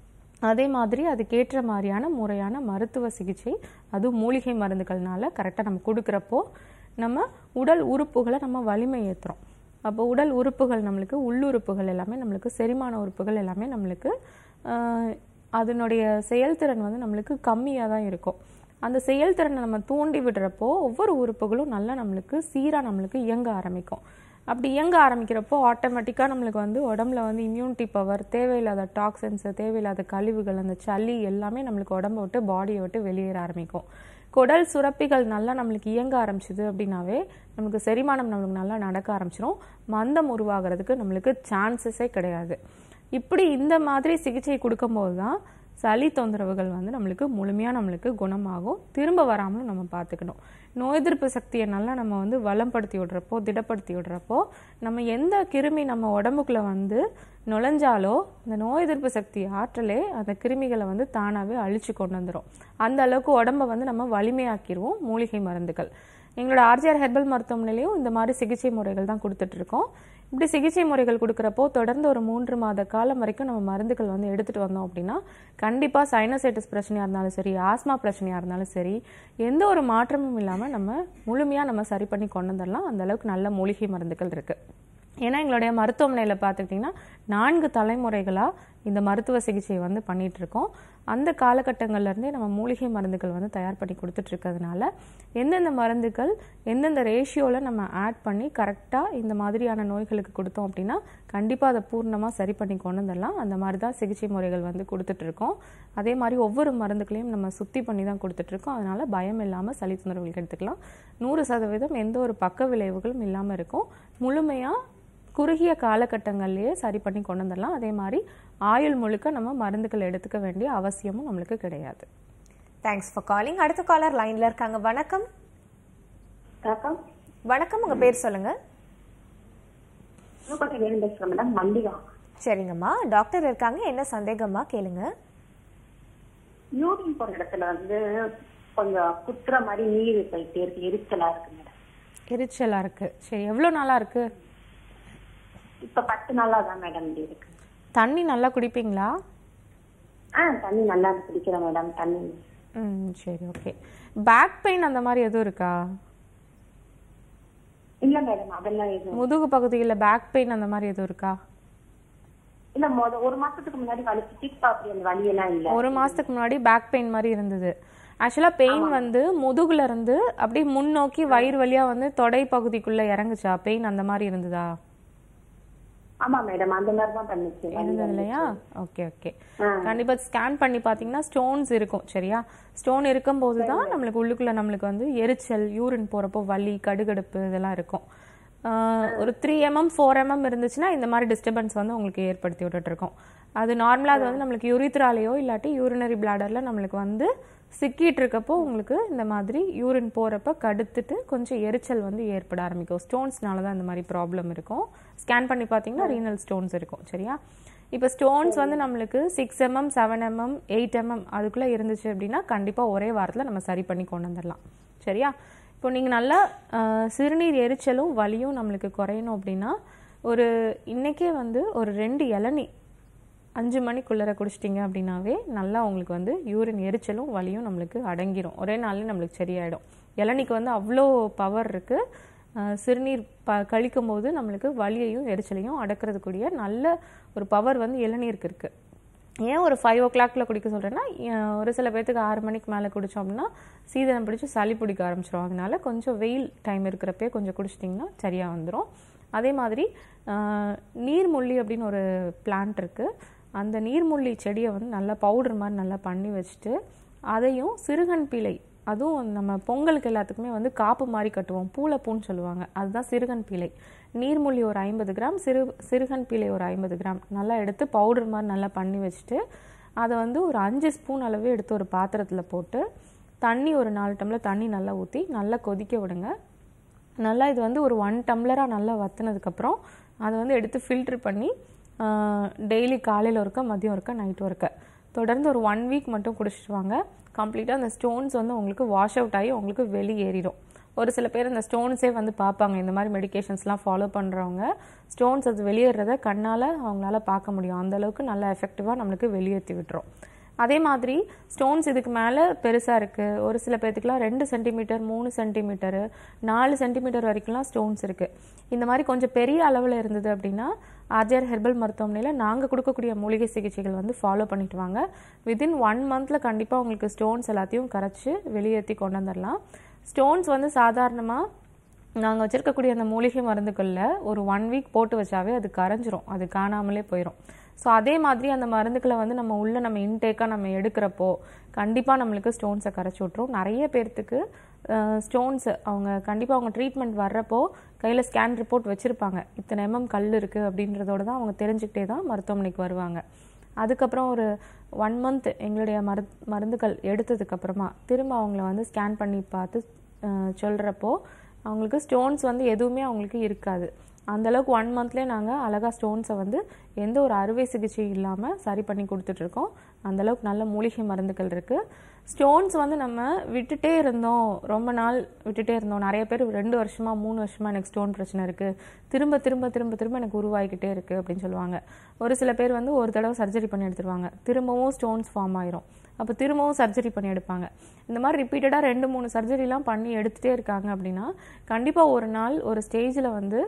அதே மாதிரி அதுக்கேற்ற மாதிரியான முறையான மருத்துவ சிகிச்சை அதுவும் மூலிகை மருந்துகள்னால கரெக்டாக நம்ம கொடுக்குறப்போ நம்ம உடல் உறுப்புகளை நம்ம வலிமை ஏற்றுறோம் அப்போ உடல் உறுப்புகள் நம்மளுக்கு உள்ளுறுப்புகள் எல்லாமே நம்மளுக்கு செரிமான உறுப்புகள் எல்லாமே நம்மளுக்கு ஆஹ், அதனுடைய செயல்திறன் வந்து நம்மளுக்கு கம்மியாக தான் இருக்கும் அந்த செயல்திறனை நம்ம தூண்டி விடுறப்போ ஒவ்வொரு உறுப்புகளும் நல்லா நம்மளுக்கு சீராக நம்மளுக்கு இயங்க ஆரம்பிக்கும் அப்படி இயங்க ஆரம்பிக்கிறப்போ ஆட்டோமேட்டிக்காக நம்மளுக்கு வந்து உடம்புல வந்து இம்யூனிட்டி பவர் தேவையில்லாத டாக்ஸின்ஸ் தேவையில்லாத கழிவுகள் அந்த சளி எல்லாமே நம்மளுக்கு உடம்ப விட்டு பாடியை விட்டு வெளியேற ஆரம்பிக்கும் குடல் சுரப்பிகள் நல்லா நம்மளுக்கு இயங்க ஆரம்பிச்சுது அப்படின்னாவே நமக்கு செரிமானம் நம்மளுக்கு நல்லா நடக்க ஆரம்பிச்சிரும் மந்தம் உருவாகிறதுக்கு நம்மளுக்கு சான்சஸே கிடையாது இப்படி இந்த மாதிரி சிகிச்சை கொடுக்கும்போது தான் சளி தொந்தரவுகள் வந்து நம்மளுக்கு முழுமையாக நம்மளுக்கு குணமாகும் திரும்ப வராமலும் நம்ம பார்த்துக்கணும் நோய் எதிர்ப்பு சக்தியை நல்லா நம்ம வந்து வளம்படுத்தி விடுறப்போ திடப்படுத்தி விடுறப்போ நம்ம எந்த கிருமி நம்ம உடம்புக்குள்ள வந்து நுழைஞ்சாலோ இந்த நோய் எதிர்ப்பு சக்தி ஆற்றலே அந்த கிருமிகளை வந்து தானாகவே அழிச்சு கொண்டு வந்துடும் அந்த அளவுக்கு உடம்ப வந்து நம்ம வலிமையாக்கிடுவோம் மூலிகை மருந்துகள் எங்களோட ஆர்ஜிஆர் ஹெர்பல் மருத்துவமனையிலையும் இந்த மாதிரி சிகிச்சை முறைகள் தான் கொடுத்துட்டு இருக்கோம் இப்படி சிகிச்சை முறைகள் கொடுக்குறப்போ தொடர்ந்து ஒரு மூன்று மாத காலம் வரைக்கும் நம்ம மருந்துகள் வந்து எடுத்துட்டு வந்தோம் அப்படின்னா கண்டிப்பா சைனசைட்டிஸ் பிரச்சனையா இருந்தாலும் சரி ஆஸ்மா பிரச்சனையா இருந்தாலும் சரி எந்த ஒரு மாற்றமும் இல்லாம நம்ம முழுமையா நம்ம சரி பண்ணி கொண்டு வந்துடலாம் அந்த அளவுக்கு நல்ல மூலிகை மருந்துகள் இருக்கு ஏன்னா எங்களுடைய மருத்துவமனையில் பார்த்துக்கிட்டிங்கன்னா நான்கு தலைமுறைகளாக இந்த மருத்துவ சிகிச்சையை வந்து பண்ணிட்டு இருக்கோம் அந்த காலகட்டங்கள்ல இருந்தே நம்ம மூலிகை மருந்துகள் வந்து தயார் பண்ணி கொடுத்துட்டு இருக்கிறதுனால எந்தெந்த மருந்துகள் எந்தெந்த ரேஷியோவில் நம்ம ஆட் பண்ணி கரெக்டாக இந்த மாதிரியான நோய்களுக்கு கொடுத்தோம் அப்படின்னா கண்டிப்பாக அதை பூர்ணமாக சரி பண்ணி கொண்டு வந்துடலாம் அந்த மாதிரி தான் சிகிச்சை முறைகள் வந்து கொடுத்துட்டு இருக்கோம் அதே மாதிரி ஒவ்வொரு மருந்துகளையும் நம்ம சுத்தி பண்ணி தான் கொடுத்துட்டு இருக்கோம் அதனால பயம் இல்லாமல் சளி தொந்தரவுகளுக்கு எடுத்துக்கலாம் நூறு சதவீதம் எந்த ஒரு பக்க விளைவுகளும் இல்லாமல் இருக்கும் முழுமையாக குறுகிய காலகட்டங்கள்லயே சரி பண்ணி கொண்டு வந்துடலாம் அதே மாதிரி ஆயுள் முழுக்க நம்ம மருந்துகள் எடுத்துக்க வேண்டிய அவசியமும் நம்மளுக்கு கிடையாது தேங்க்ஸ் ஃபார் காலிங் அடுத்த காலர் லைன்ல இருக்காங்க வணக்கம் வணக்கம் வணக்கம் உங்க பேர் சொல்லுங்க புதுக்கோட்டை வேணும் பேசுறேன் மேடம் மல்லிகா சரிங்கம்மா டாக்டர் இருக்காங்க என்ன சந்தேகமா கேளுங்க யூரின் போற இடத்துல வந்து கொஞ்சம் குத்துற மாதிரி நீர் போயிட்டே இருக்கு எரிச்சலா இருக்கு மேடம் எரிச்சலா இருக்கு சரி எவ்வளோ நாளா இருக்கு இப்ப பத்து நாளா தான் மேடம் இப்படி இருக்கு தண்ணி நல்லா குடிப்பீங்களா ஆ தண்ணி நல்லா குடிக்கிறேன் மேடம் தண்ணி ம் சரி ஓகே பேக் பெயின் அந்த மாதிரி எதுவும் இருக்கா இல்ல மேடம் அதெல்லாம் எதுவும் முதுகு பகுதியில் பேக் பெயின் அந்த மாதிரி எதுவும் இருக்கா இல்ல மொத ஒரு மாசத்துக்கு முன்னாடி வலிச்சு இப்ப அப்படி அந்த வலி எல்லாம் இல்ல ஒரு மாசத்துக்கு முன்னாடி பேக் பெயின் மாதிரி இருந்தது ஆக்சுவலா பெயின் வந்து முதுகுல இருந்து அப்படியே முன்னோக்கி வயிறு வழியா வந்து தொடை பகுதிக்குள்ள இறங்குச்சா பெயின் அந்த மாதிரி இருந்ததா ஆமா மேடம் அந்த மாதிரி தான் பண்ணுச்சு வலி இருந்தது வந்து. இல்லையா ஓகே ஓகே ஆ. கண்டிப்பா ஸ்கேன் பண்ணி பாத்தீங்கன்னா ஸ்டோன்ஸ் இருக்கும் சரியா ஸ்டோன் இருக்கும்போது தான் நம்மளுக்கு உள்ளுக்குள்ள நம்மளுக்கு வந்து எரிச்சல் யூரின் போறப்போ வலி கடுகடுப்பு இதெல்லாம் இருக்கும் ஆஹ் ஒரு த்ரீ எம்எம் ஃபோர் எம்எம் இருந்துச்சுன்னா இந்த மாதிரி டிஸ்டர்பன்ஸ் வந்து உங்களுக்கு ஏற்படுத்தி விட்டுட்டு இருக்கோம் அது நார்மலா அது வந்து நம்மளுக்கு யூரித்ராலேயோ இல்லாட்டி யூரினரி பிளாடர்ல நம்மளுக்கு வந்து சிக்கிட்டு இருக்கப்போ உங்களுக்கு இந்த மாதிரி யூரின் போறப்ப கடுத்துட்டு கொஞ்சம் எரிச்சல் வந்து ஏற்பட ஆரம்பிக்கும் ஸ்டோன்ஸ்னால தான் இந்த மாதிரி ப்ராப்ளம் இருக்கும் ஸ்கேன் பண்ணி பார்த்தீங்கன்னா ரீனல் ஸ்டோன்ஸ் இருக்கும் சரியா இப்போ ஸ்டோன்ஸ் வந்து நம்மளுக்கு six MM seven MM eight MM அதுக்குள்ளே இருந்துச்சு அப்படின்னா கண்டிப்பாக ஒரே வாரத்தில் நம்ம சரி பண்ணி கொண்டு வந்துடலாம் சரியா இப்போ நீங்கள் நல்லா அஹ், சிறுநீர் எரிச்சலும் வலியும் நம்மளுக்கு குறையணும் அப்படின்னா ஒரு இன்னைக்கே வந்து ஒரு ரெண்டு இளநீ அஞ்சு மணிக்குள்ளர குடிச்சிட்டிங்க அப்படின்னாவே நல்லா உங்களுக்கு வந்து யூரின் எரிச்சலும் வலியும் நம்மளுக்கு அடங்கிரும் ஒரே நாள்லயே நம்மளுக்கு சரியாயிடும் இளநிக்கு வந்து அவ்வளோ பவர் இருக்கு அஹ் சிறுநீர் ப கழிக்கும் போது நம்மளுக்கு வலியையும் எரிச்சலையும் அடக்கிறதுக்கூடிய நல்ல ஒரு பவர் வந்து இளநீருக்கு இருக்கு ஏன் ஒரு ஃபைவ் ஓ கிளாக்ல குடிக்க சொல்றேன்னா அஹ் ஒரு சில பேர்த்துக்கு ஆறு மணிக்கு மேலே குடிச்சோம் அப்படின்னா சீதனம் பிடிச்சி சளி பிடிக்க ஆரம்பிச்சிடும் அதனால கொஞ்சம் வெயில் டைம் இருக்கிறப்பே கொஞ்சம் குடிச்சிட்டிங்கன்னா சரியா வந்துடும் அதே மாதிரி அஹ், நீர்முள்ளி அப்படின்னு ஒரு பிளான்ட் இருக்கு அந்த நீர்முள்ளி செடியை வந்து நல்லா பவுடர் மாதிரி நல்லா பண்ணி வச்சுட்டு அதையும் சிறுகன் பீலை அதுவும் நம்ம பொங்கலுக்கு எல்லாத்துக்குமே வந்து காப்பு மாதிரி கட்டுவோம் பூளைப்பூன்னு சொல்லுவாங்க அதுதான் சிறுகன் பீலை நீர்மூலி ஒரு ஐம்பது கிராம் சிறு சிறுகன் பீலை ஒரு ஐம்பது கிராம் நல்லா எடுத்து பவுடர் மாதிரி நல்லா பண்ணி வச்சுட்டு அதை வந்து ஒரு அஞ்சு ஸ்பூன் அளவு எடுத்து ஒரு பாத்திரத்தில் போட்டு தண்ணி ஒரு நாலு டம்ளர் தண்ணி நல்லா ஊற்றி நல்லா கொதிக்க விடுங்க நல்லா இது வந்து ஒரு ஒன் டம்ளராக நல்லா வத்துனதுக்கப்புறம் அதை வந்து எடுத்து ஃபில்டர் பண்ணி டெய்லி காலையில் ஒருக்க மதியம் ஒருக்க நைட் ஒருக்க தொடர்ந்து ஒரு ஒன் வீக் மட்டும் குடிச்சிட்டு வாங்க கம்ப்ளீட்டாக அந்த ஸ்டோன்ஸ் வந்து உங்களுக்கு வாஷ் அவுட் ஆகி உங்களுக்கு வெளியேறிடும் ஒரு சில பேர் அந்த ஸ்டோன்ஸே வந்து பார்ப்பாங்க இந்த மாதிரி மெடிகேஷன்ஸ்லாம் ஃபாலோ பண்ணுறவங்க ஸ்டோன்ஸ் அது வெளியேறத கண்ணால் அவங்களால பார்க்க முடியும் அந்த அளவுக்கு நல்லா எஃபெக்டிவாக நம்மளுக்கு வெளியேற்றி விட்டுரும் அதே மாதிரி ஸ்டோன்ஸ் இதுக்கு மேலே பெருசாக இருக்குது ஒரு சில பேர்த்துக்குலாம் ரெண்டு சென்டிமீட்டர் மூணு சென்டிமீட்டரு நாலு சென்டிமீட்டர் வரைக்கும்லாம் ஸ்டோன்ஸ் இருக்குது இந்த மாதிரி கொஞ்சம் பெரிய அளவில் இருந்தது அப்படின்னா ஆர்ஜிஆர் ஹெர்பல் மருத்துவமனையில் நாங்கள் கொடுக்கக்கூடிய மூலிகை சிகிச்சைகள் வந்து ஃபாலோ பண்ணிட்டு வாங்க வித்தின் ஒன் மந்தில் கண்டிப்பாக உங்களுக்கு ஸ்டோன்ஸ் எல்லாத்தையும் கரைச்சி வெளியேற்றி கொண்டு வந்துடலாம் ஸ்டோன்ஸ் வந்து சாதாரணமாக நாங்கள் வச்சிருக்கக்கூடிய அந்த மூலிகை மருந்துகளில் ஒரு ஒன் வீக் போட்டு வச்சாவே அது கரைஞ்சிரும் அது காணாமலே போயிடும் ஸோ அதே மாதிரி அந்த மருந்துக்களை வந்து நம்ம உள்ள நம்ம இன்டேக்காக நம்ம எடுக்கிறப்போ கண்டிப்பாக நம்மளுக்கு ஸ்டோன்ஸை கரைச்சி விட்ரும் நிறைய பேர்த்துக்கு ஸ்டோன்ஸ் அவங்க கண்டிப்பாக அவங்க ட்ரீட்மெண்ட் வர்றப்போ கையில் ஸ்கேன் ரிப்போர்ட் வச்சுருப்பாங்க இத்தனை எம்எம் கல் இருக்குது அப்படின்றதோட தான் அவங்க தெரிஞ்சுக்கிட்டே தான் மருத்துவமனைக்கு வருவாங்க அதுக்கப்புறம் ஒரு ஒன் மந்த் எங்களுடைய மரு மருந்துகள் எடுத்ததுக்கப்புறமா திரும்ப அவங்கள வந்து ஸ்கேன் பண்ணி பார்த்து அஹ், சொல்றப்போ அவங்களுக்கு ஸ்டோன்ஸ் வந்து எதுவுமே அவங்களுக்கு இருக்காது அந்த அளவுக்கு ஒன் மந்த்லேயே நாங்கள் அழகா ஸ்டோன்ஸை வந்து எந்த ஒரு அறுவை சிகிச்சை இல்லாமல் சரி பண்ணி கொடுத்துட்ருக்கோம் அந்த அளவுக்கு நல்ல மூலிகை மருந்துகள் இருக்குது ஸ்டோன்ஸ் வந்து நம்ம விட்டுட்டே இருந்தோம் ரொம்ப நாள் விட்டுட்டே இருந்தோம் நிறைய பேர் ரெண்டு வருஷமா மூணு வருஷமா எனக்கு ஸ்டோன் பிரச்சனை இருக்கு திரும்ப திரும்ப திரும்ப திரும்ப எனக்கு உருவாகிக்கிட்டே இருக்கு அப்படின்னு சொல்லுவாங்க ஒரு சில பேர் வந்து ஒரு தடவை சர்ஜரி பண்ணி எடுத்துருவாங்க திரும்பவும் ஸ்டோன்ஸ் ஃபார்ம் ஆயிரும் அப்போ திரும்பவும் சர்ஜரி பண்ணி எடுப்பாங்க இந்த மாதிரி ரிப்பீட்டடாக ரெண்டு மூணு சர்ஜரிலாம் பண்ணி எடுத்துகிட்டே இருக்காங்க அப்படின்னா கண்டிப்பாக ஒரு நாள் ஒரு ஸ்டேஜில் வந்து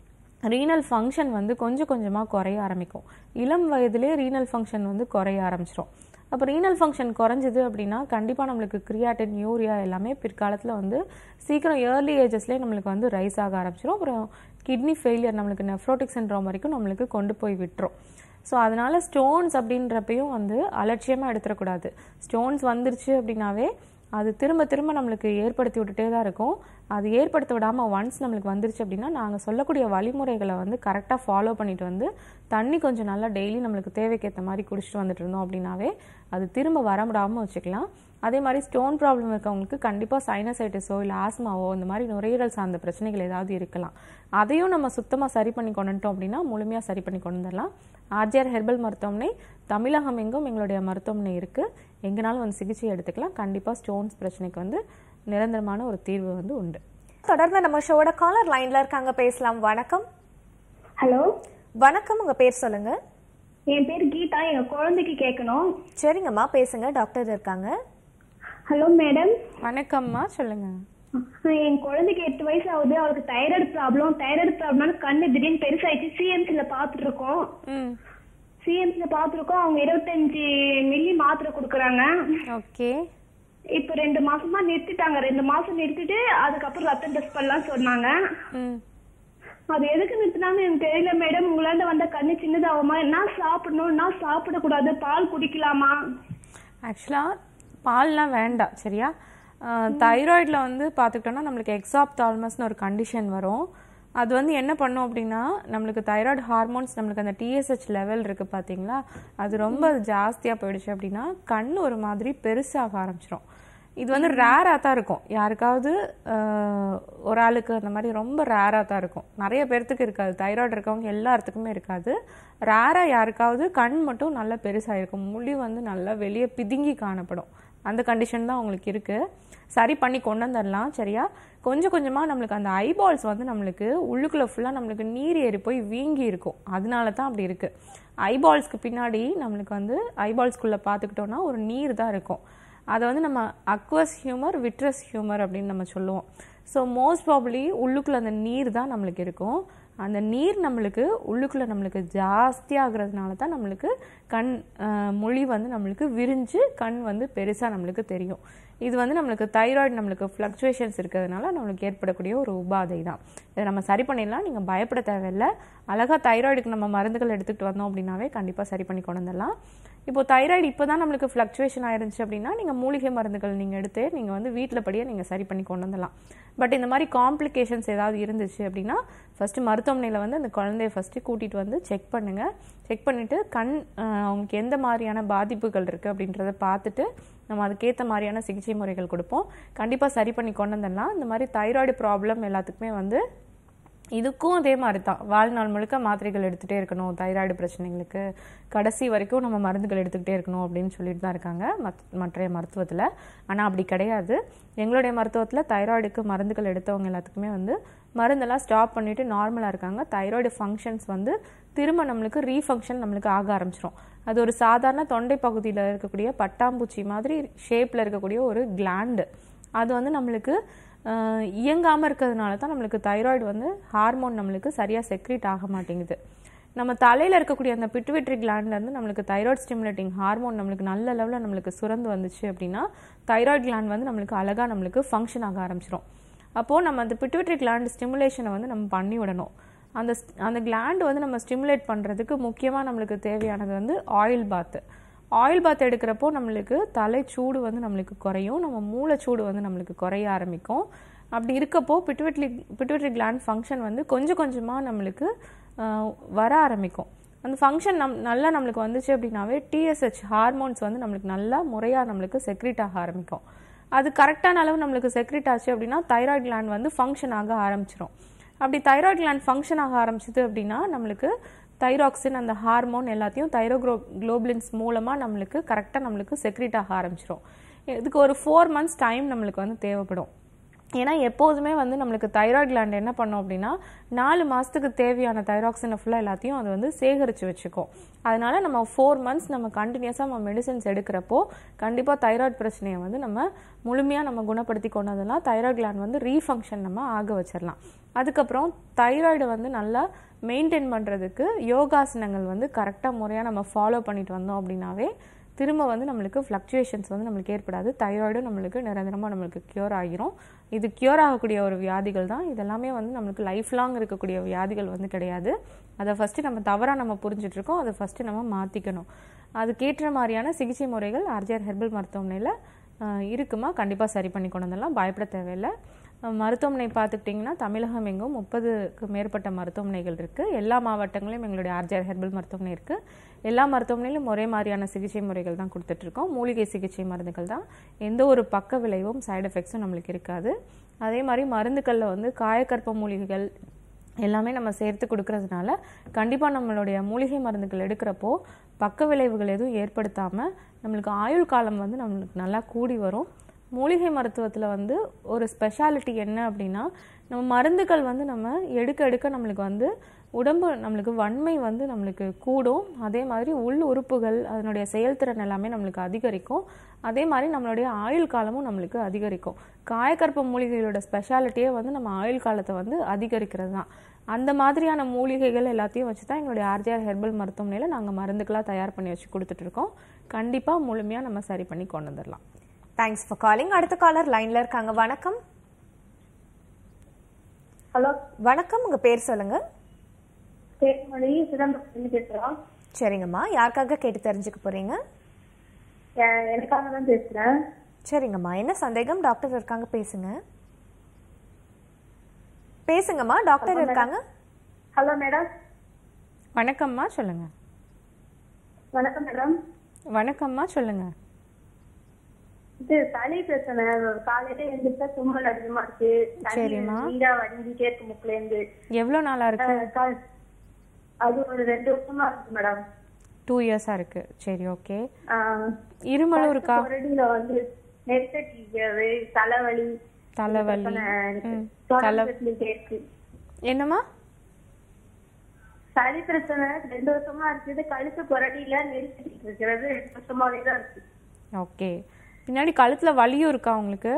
ரீனல் ஃபங்க்ஷன் வந்து கொஞ்சம் கொஞ்சமாக குறைய ஆரம்பிக்கும் இளம் வயதிலே ரீனல் ஃபங்க்ஷன் வந்து குறைய ஆரம்பிச்சிரும் அப்போ ரீனல் ஃபங்க்ஷன் குறைஞ்சது அப்படின்னா கண்டிப்பாக நம்மளுக்கு கிரியாட்டின் யூரியா எல்லாமே பிற்காலத்தில் வந்து சீக்கிரம் ஏர்லி ஏஜஸ்லேயே நம்மளுக்கு வந்து ரைஸ் ஆக ஆரம்பிச்சிரும் அப்புறம் கிட்னி ஃபெயிலியர் நம்மளுக்கு நெஃப்ரோட்டிக் சின்ட்ரோம் வரைக்கும் நம்மளுக்கு கொண்டு போய் விட்டுரும் ஸோ அதனால ஸ்டோன்ஸ் அப்படின்றப்பையும் வந்து அலட்சியமாக எடுத்துடக்கூடாது ஸ்டோன்ஸ் வந்துருச்சு அப்படின்னாவே அது திரும்ப திரும்ப நம்மளுக்கு ஏற்படுத்தி விட்டுட்டே தான் இருக்கும் அது ஏற்படுத்த விடாமல் ஒன்ஸ் நம்மளுக்கு வந்துருச்சு அப்படின்னா நாங்கள் சொல்லக்கூடிய வழிமுறைகளை வந்து கரெக்டாக ஃபாலோ பண்ணிட்டு வந்து தண்ணி கொஞ்சம் நல்லா டெய்லி நம்மளுக்கு தேவைக்கேற்ற மாதிரி குடிச்சிட்டு வந்துட்டு இருந்தோம் அப்படின்னாவே அது திரும்ப வர விடாமல் வச்சுக்கலாம் அதே மாதிரி ஸ்டோன் ப்ராப்ளம் இருக்கவங்களுக்கு கண்டிப்பாக சைனசைட்டிஸோ இல்லை ஆஸ்மாவோ இந்த மாதிரி நுரையீரல் சார்ந்த பிரச்சனைகள் ஏதாவது இருக்கலாம் அதையும் நம்ம சுத்தமாக சரி பண்ணி கொண்டு வந்துட்டோம் அப்படின்னா முழுமையாக சரி பண்ணி கொண்டு வந்துடலாம் ஆர்ஜிஆர் ஹெர்பல் மருத்துவமனை தமிழகம் எங்கும் எங்களுடைய மருத்துவமனை இருக்குது எங்கனாலும் வந்து சிகிச்சை எடுத்துக்கலாம் கண்டிப்பாக ஸ்டோன்ஸ் பிரச்சனைக்கு வந்து நிரந்தரமான ஒரு தீர்வு வந்து உண்டு தொடர்ந்து நம்ம ஷோட காலர் லைன்ல இருக்காங்க பேசலாம் வணக்கம் ஹலோ வணக்கம் உங்க பேர் சொல்லுங்க என் பேர் கீதா எங்க குழந்தைக்கு கேட்கணும் சரிங்கம்மா பேசுங்க டாக்டர் இருக்காங்க ஹலோ மேடம் வணக்கம்மா சொல்லுங்க என் குழந்தைக்கு எட்டு வயசு ஆகுது அவளுக்கு தைராய்டு ப்ராப்ளம் தைராய்டு ப்ராப்ளம்னால கண்ணு திடீர்னு பெருசாயிடுச்சு சிஎம்சில பாத்துட்டு இருக்கோம் ம் சிஎம்சில பாத்துருக்கோம் அவங்க இருபத்தஞ்சு மில்லி மாத்திரை கொடுக்குறாங்க ஓகே இப்ப ரெண்டு மாசமா நிறுத்திட்டாங்க ரெண்டு மாசம் நிறுத்திட்டு அதுக்கப்புறம் ரத்தம் டெஸ்ட் பண்ணலாம் சொன்னாங்க ம் அது எதுக்கு நிறுத்தினாங்கன்னு எனக்கு தெரியல மேடம் உங்களாண்ட வந்த கண்ணு சின்னதாகுமா என்ன சாப்பிடணும் என்ன சாப்பிடக்கூடாது பால் குடிக்கலாமா ஆக்சுவலாக பால்லாம் வேண்டாம் சரியா தைராய்டில் வந்து பார்த்துக்கிட்டோம்னா நம்மளுக்கு எக்ஸாப்தால்மஸ்னு ஒரு கண்டிஷன் வரும் அது வந்து என்ன பண்ணும் அப்படின்னா நம்மளுக்கு தைராய்டு ஹார்மோன்ஸ் நம்மளுக்கு அந்த டிஎஸ்ஹெச் லெவல் இருக்குது பார்த்தீங்களா அது ரொம்ப ஜாஸ்தியாக போயிடுச்சு அப்படின்னா கண் ஒரு மாதிரி பெருசாக ஆரம்பிச்சிரும் இது வந்து ரேராக தான் இருக்கும் யாருக்காவது ஆஹ், ஒரு ஆளுக்கு அந்த மாதிரி ரொம்ப ரேராக தான் இருக்கும் நிறைய பேர்த்துக்கு இருக்காது தைராய்டு இருக்கவங்க எல்லாத்துக்குமே இருக்காது ரேராக யாருக்காவது கண் மட்டும் நல்லா பெருசாக இருக்கும் முடி வந்து நல்லா வெளியே பிதுங்கி காணப்படும் அந்த கண்டிஷன் தான் அவங்களுக்கு இருக்குது சரி பண்ணி கொண்டு வந்துடலாம் சரியா கொஞ்சம் கொஞ்சமாக நம்மளுக்கு அந்த ஐபால்ஸ் வந்து நம்மளுக்கு உள்ளுக்குள்ளே ஃபுல்லாக நம்மளுக்கு நீர் ஏறி போய் வீங்கி இருக்கும் அதனால தான் அப்படி இருக்குது ஐபால்ஸ்க்கு பின்னாடி நம்மளுக்கு வந்து ஐபால்ஸ்குள்ளே பார்த்துக்கிட்டோன்னா ஒரு நீர் தான் இருக்கும் அதை வந்து நம்ம அக்வஸ் ஹியூமர் விட்ரஸ் ஹியூமர் அப்படின்னு நம்ம சொல்லுவோம் ஸோ மோஸ்ட் ப்ராபப்ளி உள்ளுக்குள்ள அந்த நீர் தான் நம்மளுக்கு இருக்கும் அந்த நீர் நம்மளுக்கு உள்ளுக்குள்ள நம்மளுக்கு ஜாஸ்தி ஆகுறதுனால தான் நம்மளுக்கு கண் அஹ், மொழி வந்து நம்மளுக்கு விரிஞ்சு கண் வந்து பெருசாக நம்மளுக்கு தெரியும் இது வந்து நம்மளுக்கு தைராய்டு நம்மளுக்கு ஃப்ளக்சுவேஷன்ஸ் இருக்கிறதுனால நம்மளுக்கு ஏற்படக்கூடிய ஒரு உபாதை தான் இதை நம்ம சரி பண்ணிடலாம் நீங்கள் பயப்பட தேவையில்லை அழகாக தைராய்டுக்கு நம்ம மருந்துகள் எடுத்துக்கிட்டு வந்தோம் அப்படின்னாவே கண்டிப்பாக சரி பண்ணி கொண்டு வந்துடலாம் இப்போ தைராய்டு இப்போ தான் நம்மளுக்கு ஃப்ளக்சுவேஷன் ஆயிருந்துச்சு அப்படின்னா நீங்கள் மூலிகை மருந்துகள் நீங்கள் எடுத்து நீங்கள் வந்து வீட்டில் படியே நீங்கள் சரி பண்ணி கொண்டு வந்துடலாம் பட் இந்த மாதிரி காம்ப்ளிகேஷன்ஸ் ஏதாவது இருந்துச்சு அப்படின்னா ஃபஸ்ட்டு மருத்துவமனையில் வந்து அந்த குழந்தைய ஃபஸ்ட்டு கூட்டிகிட்டு வந்து செக் பண்ணுங்கள் செக் பண்ணிவிட்டு கண் அஹ், அவங்களுக்கு எந்த மாதிரியான பாதிப்புகள் இருக்குது அப்படின்றத பார்த்துட்டு நம்ம அதுக்கேற்ற மாதிரியான சிகிச்சை முறைகள் கொடுப்போம் கண்டிப்பாக சரி பண்ணி கொண்டு வந்துடலாம் இந்த மாதிரி தைராய்டு ப்ராப்ளம் எல்லாத்துக்குமே வந்து இதுக்கும் அதே மாதிரி தான் வாழ்நாள் முழுக்க மாத்திரைகள் எடுத்துகிட்டே இருக்கணும் தைராய்டு பிரச்சனைகளுக்கு கடைசி வரைக்கும் நம்ம மருந்துகள் எடுத்துக்கிட்டே இருக்கணும் அப்படின்னு சொல்லிட்டு தான் இருக்காங்க மத் மற்ற மருத்துவத்தில் ஆனால் அப்படி கிடையாது எங்களுடைய மருத்துவத்தில் தைராய்டுக்கு மருந்துகள் எடுத்தவங்க எல்லாத்துக்குமே வந்து மருந்தெல்லாம் ஸ்டாப் பண்ணிட்டு நார்மலாக இருக்காங்க தைராய்டு ஃபங்க்ஷன்ஸ் வந்து திரும்ப நம்மளுக்கு ரீஃபங்க்ஷன் நம்மளுக்கு ஆக ஆரம்பிச்சிரும் அது ஒரு சாதாரண தொண்டை பகுதியில் இருக்கக்கூடிய பட்டாம்பூச்சி மாதிரி ஷேப்பில் இருக்கக்கூடிய ஒரு கிளாண்டு அது வந்து நம்மளுக்கு அஹ், இயங்காம இருக்கிறதுனால தான் நம்மளுக்கு தைராய்டு வந்து ஹார்மோன் நம்மளுக்கு சரியாக செக்ரீட் ஆக மாட்டேங்குது நம்ம தலையில் இருக்கக்கூடிய அந்த பிட்விட்ரி இருந்து நம்மளுக்கு தைராய்டு ஸ்டிமுலேட்டிங் ஹார்மோன் நம்மளுக்கு நல்ல லெவலில் நம்மளுக்கு சுரந்து வந்துச்சு அப்படின்னா தைராய்டு கிளாண்ட் வந்து நம்மளுக்கு அழகாக நம்மளுக்கு ஃபங்க்ஷன் ஆக ஆரம்பிச்சிரும் அப்போது நம்ம அந்த பிட்விட்ரி கிளாண்ட் ஸ்டிமுலேஷனை வந்து நம்ம பண்ணி விடணும் அந்த st- அந்த கிளாண்ட் வந்து நம்ம ஸ்டிமுலேட் பண்ணுறதுக்கு முக்கியமாக நம்மளுக்கு தேவையானது வந்து ஆயில் பாத்து ஆயில் பாத் எடுக்கிறப்போ நம்மளுக்கு தலை சூடு வந்து நம்மளுக்கு குறையும் நம்ம மூளை சூடு வந்து நம்மளுக்கு குறைய ஆரம்பிக்கும் அப்படி இருக்கப்போ பிட்விட்ரி பிட்விட்ரி கிளாண்ட் ஃபங்க்ஷன் வந்து கொஞ்சம் கொஞ்சமாக நம்மளுக்கு ஆஹ், வர ஆரம்பிக்கும் அந்த ஃபங்க்ஷன் நம் நல்லா நம்மளுக்கு வந்துச்சு அப்படின்னாவே டிஎஸ்ஹெச் ஹார்மோன்ஸ் வந்து நம்மளுக்கு நல்லா முறையாக நம்மளுக்கு செக்ரீட் ஆக ஆரம்பிக்கும் அது கரெக்டான அளவு நம்மளுக்கு செக்ரீட் ஆச்சு அப்படின்னா தைராய்டு கிளாண்ட் வந்து ஃபங்க்ஷன் ஆக ஆரம்பிச்சிரும் அப்படி தைராய்டு கிளாண்ட் ஃபங்க்ஷன் ஆக ஆரம்பிச்சது அப்படின்னா நம்மளுக்கு தைராக்சின் அந்த ஹார்மோன் எல்லாத்தையும் தைரோக்ரோ குளோபுலின்ஸ் மூலமாக நம்மளுக்கு கரெக்டாக நம்மளுக்கு செக்ரீட் ஆக ஆரம்பிச்சிரும் இதுக்கு ஒரு ஃபோர் மந்த்ஸ் டைம் நம்மளுக்கு வந்து தேவைப்படும் ஏன்னா எப்போதுமே வந்து நம்மளுக்கு தைராய்டு கிளாண்ட் என்ன பண்ணோம் அப்படின்னா நாலு மாதத்துக்கு தேவையான தைராக்சினை ஃபுல்லாக எல்லாத்தையும் அது வந்து சேகரித்து வச்சுக்கும் அதனால நம்ம ஃபோர் மந்த்ஸ் நம்ம கண்டினியூஸாக நம்ம மெடிசன்ஸ் எடுக்கிறப்போ கண்டிப்பாக தைராய்டு பிரச்சனையை வந்து நம்ம முழுமையாக நம்ம குணப்படுத்தி கொண்டு வந்தோம்னா தைராய்டு கிளாண்ட் வந்து ரீஃபங்க்ஷன் நம்ம ஆக வச்சிடலாம் அதுக்கப்புறம் தைராய்டை வந்து நல்லா மெயின்டைன் பண்ணுறதுக்கு யோகாசனங்கள் வந்து கரெக்டாக முறையாக நம்ம ஃபாலோ பண்ணிட்டு வந்தோம் அப்படின்னாவே திரும்ப வந்து நம்மளுக்கு ஃப்ளக்சுவேஷன்ஸ் வந்து நம்மளுக்கு ஏற்படாது தைராய்டும் நம்மளுக்கு நிரந்தரமாக நம்மளுக்கு க்யூர் ஆகிரும் இது க்யூர் ஆகக்கூடிய ஒரு வியாதிகள் தான் இதெல்லாமே வந்து நம்மளுக்கு லைஃப் லாங் இருக்கக்கூடிய வியாதிகள் வந்து கிடையாது அதை ஃபஸ்ட்டு நம்ம தவறாக நம்ம புரிஞ்சுட்டு இருக்கோம் அதை ஃபஸ்ட்டு நம்ம மாற்றிக்கணும் அதுக்கேற்ற மாதிரியான சிகிச்சை முறைகள் ஆர்ஜிஆர் ஹெர்பல் மருத்துவமனையில் ஆஹ், இருக்குமா கண்டிப்பாக சரி பண்ணி கொண்டு வந்துடலாம் பயப்பட தேவையில்லை அஹ், மருத்துவமனை பார்த்துக்கிட்டிங்கன்னா தமிழகம் எங்கும் முப்பதுக்கு மேற்பட்ட மருத்துவமனைகள் இருக்குது எல்லா மாவட்டங்களிலும் எங்களுடைய ஆர்ஜிஆர் ஹெர்பல் மருத்துவமனை இருக்குது எல்லா மருத்துவமனையிலும் ஒரே மாதிரியான சிகிச்சை முறைகள் தான் கொடுத்துட்ருக்கோம் மூலிகை சிகிச்சை மருந்துகள் தான் எந்த ஒரு பக்க விளைவும் சைடு எஃபெக்ட்ஸும் நம்மளுக்கு இருக்காது அதே மாதிரி மருந்துகளில் வந்து காயக்கற்ப மூலிகைகள் எல்லாமே நம்ம சேர்த்து கொடுக்கறதுனால கண்டிப்பாக நம்மளுடைய மூலிகை மருந்துகள் எடுக்கிறப்போ பக்க விளைவுகள் எதுவும் ஏற்படுத்தாமல் நம்மளுக்கு ஆயுள் காலம் வந்து நம்மளுக்கு நல்லா கூடி வரும் மூலிகை மருத்துவத்தில் வந்து ஒரு ஸ்பெஷாலிட்டி என்ன அப்படின்னா நம்ம மருந்துகள் வந்து நம்ம எடுக்க எடுக்க நம்மளுக்கு வந்து உடம்பு நம்மளுக்கு வன்மை வந்து நம்மளுக்கு கூடும் அதே மாதிரி உள் உறுப்புகள் அதனுடைய செயல்திறன் எல்லாமே நம்மளுக்கு அதிகரிக்கும் அதே மாதிரி நம்மளுடைய ஆயுள் காலமும் நம்மளுக்கு அதிகரிக்கும் காயக்கற்ப மூலிகைகளோட ஸ்பெஷாலிட்டியே வந்து நம்ம ஆயுள் காலத்தை வந்து அதிகரிக்கிறது தான் அந்த மாதிரியான மூலிகைகள் எல்லாத்தையும் வச்சு தான் எங்களுடைய ஆர்ஜிஆர் ஹெர்பல் மருத்துவமனையில் நாங்கள் மருந்துக்களாக தயார் பண்ணி வச்சு கொடுத்துட்டு இருக்கோம் கண்டிப்பாக முழுமையாக நம்ம சரி பண்ணி கொண்டு வந்துடலாம் தேங்க்ஸ் ஃபார் காலிங் அடுத்த காலர் லைன்ல இருக்காங்க வணக்கம் ஹலோ வணக்கம் உங்க பேர் சொல்லுங்க தேன்மொழி சிதம்பரம் பேசுறோம் சரிங்கம்மா யாருக்காக கேட்டு தெரிஞ்சுக்க போறீங்க எ- எனக்காக தான் பேசுறேன் சரிங்கம்மா என்ன சந்தேகம் டாக்டர் இருக்காங்க பேசுங்க பேசுங்கம்மா டாக்டர் இருக்காங்க ஹலோ மேடம் வணக்கம்மா சொல்லுங்க வணக்கம் மேடம் வணக்கம்மா சொல்லுங்க இது சளி பிரச்சனை காலையில எழுந்திரிச்சா தும்மல் அதிகமா இருக்கு தண்ணி சரிம்மா. நீரா வடிஞ்சிட்டே இருக்கு முக்குல இருந்து எவ்வளோ நாளாக இருக்கு அஹ் க- அது ஒரு ரெண்டு வருஷமா இருக்கு மேடம் டூ இயர்ஸாக இருக்கு சரி ஓகே ஆஹ் இருமலும் இருக்கா கொரடியில வந்து நெருக்கடி தலைவலி தலைவலி பிரச்சனை இருக்கு. ம். தொடர்ந்து இருந்துட்டே இருக்கு என்னம்மா சளி பிரச்சனை ரெண்டு வருஷமா இருக்குது கழுத்து கொரடியில நெருக்கடி இருக்கிறது ரெண்டு வருஷமாவே தான் இருக்கு ஓகே பின்னாடி கழுத்தில் வலியும் இருக்கா உங்களுக்கு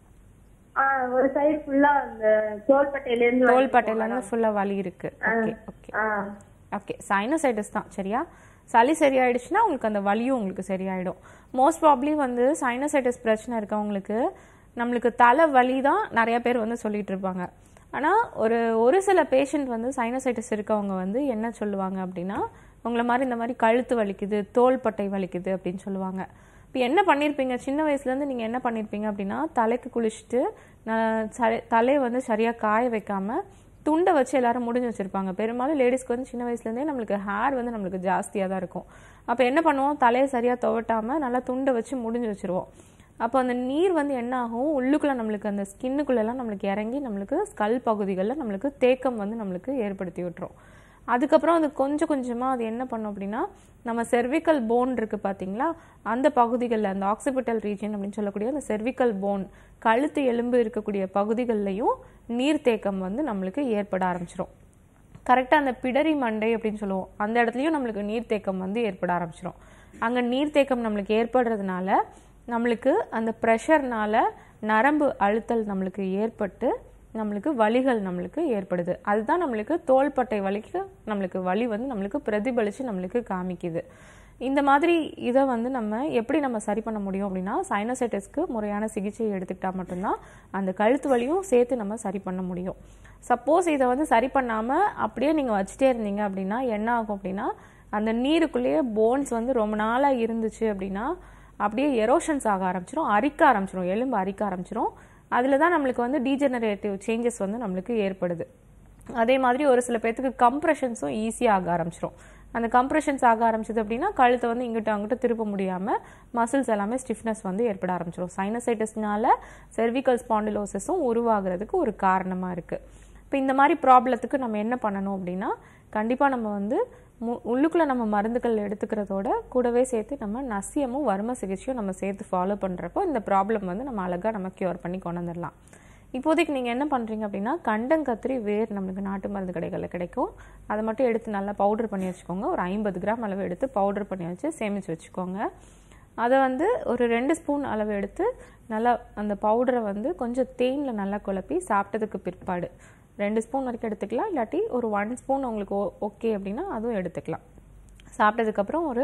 ஆஹ் ஒரு சைடு ஃபுல்லா அந்த தோள்பட்டையில இருந்து வலி தோள்பட்டையில இருந்து ஃபுல்லாக வலி இருக்கு okay okay ah okay sinusitis தான் சரியா சளி சரியாயிடுச்சுன்னா உங்களுக்கு அந்த வலியும் உங்களுக்கு சரியாயிடும் மோஸ்ட் ப்ராப்ளி வந்து சைனசைட்டிஸ் பிரச்சனை இருக்கவங்களுக்கு நம்மளுக்கு தலை வலி தான் நிறைய பேர் வந்து சொல்லிட்டு இருப்பாங்க ஆனால் ஒரு ஒரு சில பேஷண்ட் வந்து சைனசைட்டிஸ் இருக்கவங்க வந்து என்ன சொல்லுவாங்க அப்படின்னா உங்களை மாதிரி இந்த மாதிரி கழுத்து வலிக்குது தோள்பட்டை வலிக்குது அப்படின்னு சொல்லுவாங்க இப்போ என்ன பண்ணியிருப்பீங்க சின்ன வயசுலேருந்து நீங்கள் என்ன பண்ணியிருப்பீங்க அப்படின்னா தலைக்கு குளிச்சுட்டு நான் ச- தலையை வந்து சரியாக காய வைக்காம துண்டை வச்சு எல்லாரும் முடிஞ்சு வச்சிருப்பாங்க பெரும்பாலும் லேடிஸ்க்கு வந்து சின்ன வயசுலேருந்தே நம்மளுக்கு ஹேர் வந்து நம்மளுக்கு ஜாஸ்தியாக தான் இருக்கும் அப்போ என்ன பண்ணுவோம் தலையை சரியாக துவட்டாமல் நல்லா துண்டை வச்சு முடிஞ்சு வச்சிருவோம் அப்போ அந்த நீர் வந்து என்ன ஆகும் உள்ளுக்குள்ளே நம்மளுக்கு அந்த ஸ்கின்னுக்குள்ளெல்லாம் நம்மளுக்கு இறங்கி நம்மளுக்கு ஸ்கல் பகுதிகளில் நம்மளுக்கு தேக்கம் வந்து நம்மளுக்கு ஏற்படுத்தி விட்டுரும் அதுக்கப்புறம் அது கொஞ்சம் கொஞ்சமாக அது என்ன பண்ணும் அப்படின்னா நம்ம செர்விக்கல் போன் இருக்குது பார்த்தீங்களா அந்த பகுதிகளில் அந்த ஆக்சிபிட்டல் ரீஜன் அப்படின்னு சொல்லக்கூடிய அந்த செர்விக்கல் போன் கழுத்து எலும்பு இருக்கக்கூடிய பகுதிகள்லையும் நீர்த்தேக்கம் வந்து நம்மளுக்கு ஏற்பட ஆரம்பிச்சிரும் கரெக்டாக அந்த பிடரி மண்டை அப்படின்னு சொல்லுவோம் அந்த இடத்துலையும் நம்மளுக்கு நீர்த்தேக்கம் வந்து ஏற்பட ஆரம்பிச்சிரும் அங்கே நீர்த்தேக்கம் நம்மளுக்கு ஏற்படுறதுனால நம்மளுக்கு அந்த ப்ரெஷர்னால நரம்பு அழுத்தல் நம்மளுக்கு ஏற்பட்டு நம்மளுக்கு வலிகள் நம்மளுக்கு ஏற்படுது அதுதான் நம்மளுக்கு தோள்பட்டை வலிக்கு நம்மளுக்கு வலி வந்து நம்மளுக்கு பிரதிபலித்து நம்மளுக்கு காமிக்குது இந்த மாதிரி இதை வந்து நம்ம எப்படி நம்ம சரி பண்ண முடியும் அப்படின்னா சைனசைட்டிஸ்க்கு முறையான சிகிச்சை எடுத்துக்கிட்டா மட்டும்தான் அந்த கழுத்து வலியும் சேர்த்து நம்ம சரி பண்ண முடியும் சப்போஸ் இதை வந்து சரி பண்ணாமல் அப்படியே நீங்கள் வச்சுட்டே இருந்தீங்க அப்படின்னா என்ன ஆகும் அப்படின்னா அந்த நீருக்குள்ளேயே போன்ஸ் வந்து ரொம்ப நாளாக இருந்துச்சு அப்படின்னா அப்படியே எரோஷன்ஸ் ஆக ஆரம்பிச்சிரும் அரிக்க ஆரம்பிச்சிரும் எலும்பு அரிக்க ஆரம்பிச்சிரும் அதில் தான் நம்மளுக்கு வந்து டீஜெனரேட்டிவ் சேஞ்சஸ் வந்து நம்மளுக்கு ஏற்படுது அதே மாதிரி ஒரு சில பேர்த்துக்கு கம்ப்ரெஷன்ஸும் ஈஸியாக ஆக ஆரம்பிச்சிரும் அந்த கம்ப்ரெஷன்ஸ் ஆக ஆரம்பிச்சது அப்படின்னா கழுத்தை வந்து இங்கிட்ட அங்கிட்ட திருப்ப முடியாமல் மசில்ஸ் எல்லாமே ஸ்டிஃப்னஸ் வந்து ஏற்பட ஆரம்பிச்சிரும் சைனசைட்டிஸ்னால செர்விக்கல் ஸ்பாண்டிலோசிஸும் உருவாகிறதுக்கு ஒரு காரணமாக இருக்குது இப்போ இந்த மாதிரி ப்ராப்ளத்துக்கு நம்ம என்ன பண்ணணும் அப்படின்னா கண்டிப்பாக நம்ம வந்து மு உள்ளுக்குள்ளே நம்ம மருந்துகள் எடுத்துக்கிறதோட கூடவே சேர்த்து நம்ம நசியமும் வர்ம சிகிச்சையும் நம்ம சேர்த்து ஃபாலோ பண்ணுறப்போ இந்த ப்ராப்ளம் வந்து நம்ம அழகாக நம்ம க்யூர் பண்ணி கொண்டு வந்துடலாம் இப்போதைக்கு நீங்கள் என்ன பண்ணுறீங்க அப்படின்னா கண்டங்கத்திரி வேர் நம்மளுக்கு நாட்டு மருந்து கடைகளில் கிடைக்கும் அதை மட்டும் எடுத்து நல்லா பவுடர் பண்ணி வச்சுக்கோங்க ஒரு ஐம்பது கிராம் அளவு எடுத்து பவுடர் பண்ணி வச்சு சேமித்து வச்சுக்கோங்க அதை வந்து ஒரு ரெண்டு ஸ்பூன் அளவு எடுத்து நல்லா அந்த பவுடரை வந்து கொஞ்சம் தேனில் நல்லா குழப்பி சாப்பிட்டதுக்கு பிற்பாடு ரெண்டு ஸ்பூன் வரைக்கும் எடுத்துக்கலாம் இல்லாட்டி ஒரு ஒன் ஸ்பூன் உங்களுக்கு ஓகே அப்படின்னா அதுவும் எடுத்துக்கலாம் சாப்பிட்டதுக்கப்புறம் ஒரு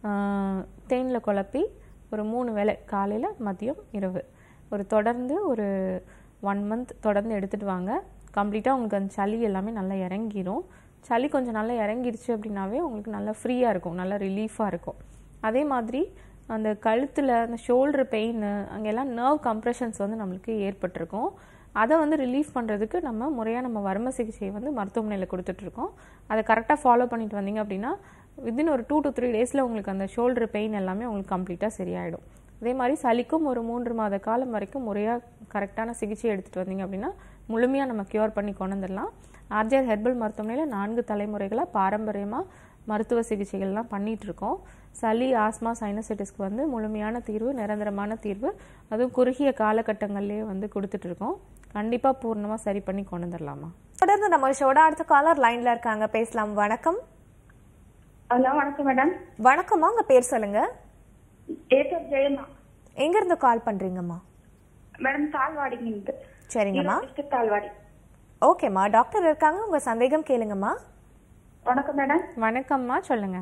தேனில் குழப்பி ஒரு மூணு வேளை காலையில் மதியம் இரவு ஒரு தொடர்ந்து ஒரு ஒன் மந்த் தொடர்ந்து எடுத்துகிட்டு வாங்க கம்ப்ளீட்டாக உங்களுக்கு அந்த சளி எல்லாமே நல்லா இறங்கிரும் சளி கொஞ்சம் நல்லா இறங்கிருச்சு அப்படின்னாவே உங்களுக்கு நல்லா ஃப்ரீயாக இருக்கும் நல்லா ரிலீஃபாக இருக்கும் அதே மாதிரி அந்த கழுத்தில் அந்த ஷோல்டர் பெயின் அங்கெல்லாம் நர்வ் கம்ப்ரெஷன்ஸ் வந்து நம்மளுக்கு ஏற்பட்டிருக்கும் அதை வந்து ரிலீஃப் பண்ணுறதுக்கு நம்ம முறையாக நம்ம வர்ம சிகிச்சையை வந்து மருத்துவமனையில் கொடுத்துட்ருக்கோம் அதை கரெக்டாக ஃபாலோ பண்ணிட்டு வந்தீங்க அப்படின்னா வித்தின் ஒரு டூ டு த்ரீ டேஸில் உங்களுக்கு அந்த ஷோல்டர் பெயின் எல்லாமே உங்களுக்கு கம்ப்ளீட்டாக சரியாயிடும் அதே மாதிரி சளிக்கும் ஒரு மூன்று மாத காலம் வரைக்கும் முறையாக கரெக்டான சிகிச்சை எடுத்துகிட்டு வந்தீங்க அப்படின்னா முழுமையாக நம்ம க்யூர் பண்ணி கொண்டு வந்துடலாம் ஆர்ஜிஆர் ஹெர்பல் மருத்துவமனையில் நான்கு தலைமுறைகளாக பாரம்பரியமாக மருத்துவ சிகிச்சைகள்லாம் பண்ணிட்டு இருக்கோம் சளி ஆஸ்மா சைனசைட்டிஸ்க்கு வந்து முழுமையான தீர்வு நிரந்தரமான தீர்வு அதுவும் குறுகிய காலகட்டங்கள்லேயே வந்து கொடுத்துட்டு இருக்கோம் கண்டிப்பாக பூர்ணமாக சரி பண்ணி கொண்டு வந்துடலாமா தொடர்ந்து நம்ம ஷோட அடுத்த காலர் லைன்ல இருக்காங்க பேசலாம் வணக்கம் ஹலோ வணக்கம் மேடம் வணக்கம்மா உங்க பேர் சொல்லுங்க ஏசர் ஜெயமா எங்க இருந்து கால் பண்றீங்கம்மா மேடம் தாழ்வாடிங்க சரிங்கம்மா டிஸ்ட்ரிக்ட் தாழ்வாடி ஓகேம்மா டாக்டர் இருக்காங்க உங்க சந்தேகம் கேளுங்கம்மா வணக்கம் மேடம் வணக்கம்மா சொல்லுங்க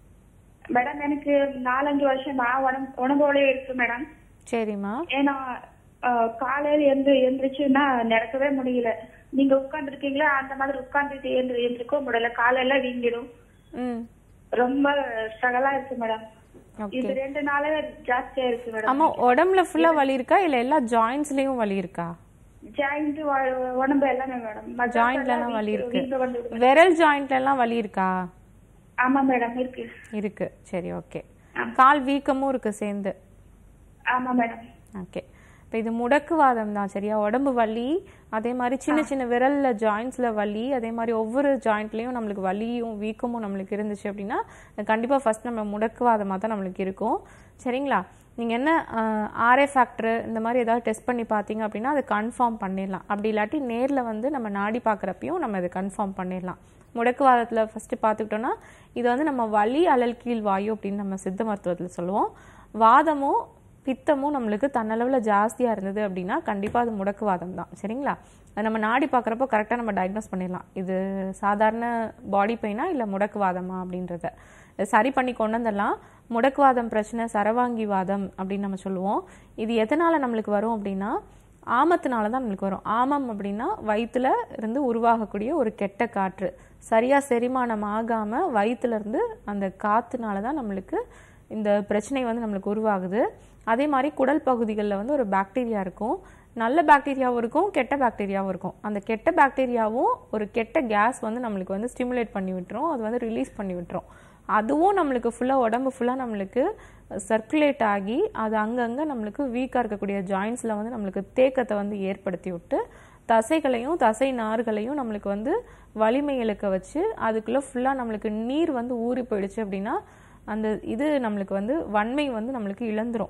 மேடம் எனக்கு நாலஞ்சு வருஷம் நான் உடம்பு உடம்போடே இருக்கு மேடம் சரிம்மா ஏன்னா அஹ், காலையில எந்திரி எந்திரிச்சுன்னா நடக்கவே முடியல நீங்க உட்கார்ந்துருக்கீங்களா அந்த மாதிரி உட்கார்ந்துட்டு எந்திரி எந்திரிக்க முடியல காலையில வீங்கிடும் ம் ரொம்ப ஸ்ட்ரகலா இருக்கு மேடம் ஓகே இது ரெண்டு நாளே ஜாஸ்தியா இருக்கு மேடம் ஆமா உடம்புல ஃபுல்லா வலி இருக்கா இல்ல எல்லா ஜாயின்ஸ்லயும் வலி இருக்கா ஜாயிண்ட் உடம்பு எல்லாமே மேடம் ஜாயிண்ட்ல எல்லாம் வலி இருக்கு வீங்க வந்து விரல் ஜாயிண்ட்ல எல்லாம் வலி இருக்கா ஆமா மேடம் இருக்கு இருக்கு சரி ஓகே கால் வீக்கமும் இருக்கு சேர்ந்து ஆமா மேடம் ஓகே இப்போ இது முடக்குவாதம் தான் சரியா உடம்பு வலி அதே மாதிரி சின்ன சின்ன விரல்ல ஜாயின்ஸ்ல வலி அதே மாதிரி ஒவ்வொரு ஜாயிண்ட்லயும் நம்மளுக்கு வலியும் வீக்கமும் நம்மளுக்கு இருந்துச்சு அப்படின்னா கண்டிப்பா ஃபர்ஸ்ட் நம்ம முடக்குவாதமாக தான் நம்மளுக்கு இருக்கும் சரிங்களா நீங்க என்ன ஆர்ஏ ஃபேக்டர் இந்த மாதிரி ஏதாவது டெஸ்ட் பண்ணி பார்த்தீங்க அப்படின்னா அதை கன்ஃபார்ம் பண்ணிடலாம் அப்படி இல்லாட்டி நேர்ல வந்து நம்ம நாடி பார்க்குறப்பையும் நம்ம அதை கன்ஃபார்ம் பண்ணிடலாம் முடக்குவாதத்துல ஃபர்ஸ்ட் பார்த்துக்கிட்டோம்னா இது வந்து நம்ம வலி அழல் கீழ் வாயு அப்படின்னு நம்ம சித்த மருத்துவத்தில் சொல்லுவோம் வாதமும் பித்தமும் நம்மளுக்கு தன்னளவில் ஜாஸ்தியாக இருந்தது அப்படின்னா கண்டிப்பாக அது முடக்குவாதம் தான் சரிங்களா அது நம்ம நாடி பார்க்குறப்போ கரெக்டாக நம்ம டயக்னோஸ் பண்ணிடலாம் இது சாதாரண பாடி பெயினா இல்லை முடக்குவாதமா அப்படின்றத இதை சரி பண்ணி கொண்டு வந்துடலாம் முடக்குவாதம் பிரச்சனை சரவாங்கி வாதம் அப்படின்னு நம்ம சொல்லுவோம் இது எதனால் நம்மளுக்கு வரும் அப்படின்னா ஆமத்தினால தான் நம்மளுக்கு வரும் ஆமம் அப்படின்னா வயிற்றுல இருந்து உருவாகக்கூடிய ஒரு கெட்ட காற்று சரியாக செரிமானம் ஆகாமல் வயிற்றுல இருந்து அந்த காற்றுனால தான் நம்மளுக்கு இந்த பிரச்சனை வந்து நம்மளுக்கு உருவாகுது அதே மாதிரி குடல் பகுதிகளில் வந்து ஒரு பாக்டீரியா இருக்கும் நல்ல பாக்டீரியாவும் இருக்கும் கெட்ட பாக்டீரியாவும் இருக்கும் அந்த கெட்ட பாக்டீரியாவும் ஒரு கெட்ட கேஸ் வந்து நம்மளுக்கு வந்து ஸ்டிமுலேட் பண்ணி விட்டுரும் அது வந்து ரிலீஸ் பண்ணி விட்டுரும் அதுவும் நம்மளுக்கு ஃபுல்லாக உடம்பு ஃபுல்லாக நம்மளுக்கு சர்க்குலேட் ஆகி அது அங்கங்கே நம்மளுக்கு வீக்காக இருக்கக்கூடிய ஜாயின்ஸில் வந்து நம்மளுக்கு தேக்கத்தை வந்து ஏற்படுத்தி விட்டு தசைகளையும் தசை நார்களையும் நம்மளுக்கு வந்து வலிமை இழக்க வச்சு அதுக்குள்ளே ஃபுல்லாக நம்மளுக்கு நீர் வந்து ஊறி போயிடுச்சு அப்படின்னா அந்த இது நம்மளுக்கு வந்து வன்மை வந்து நம்மளுக்கு இழந்துரும்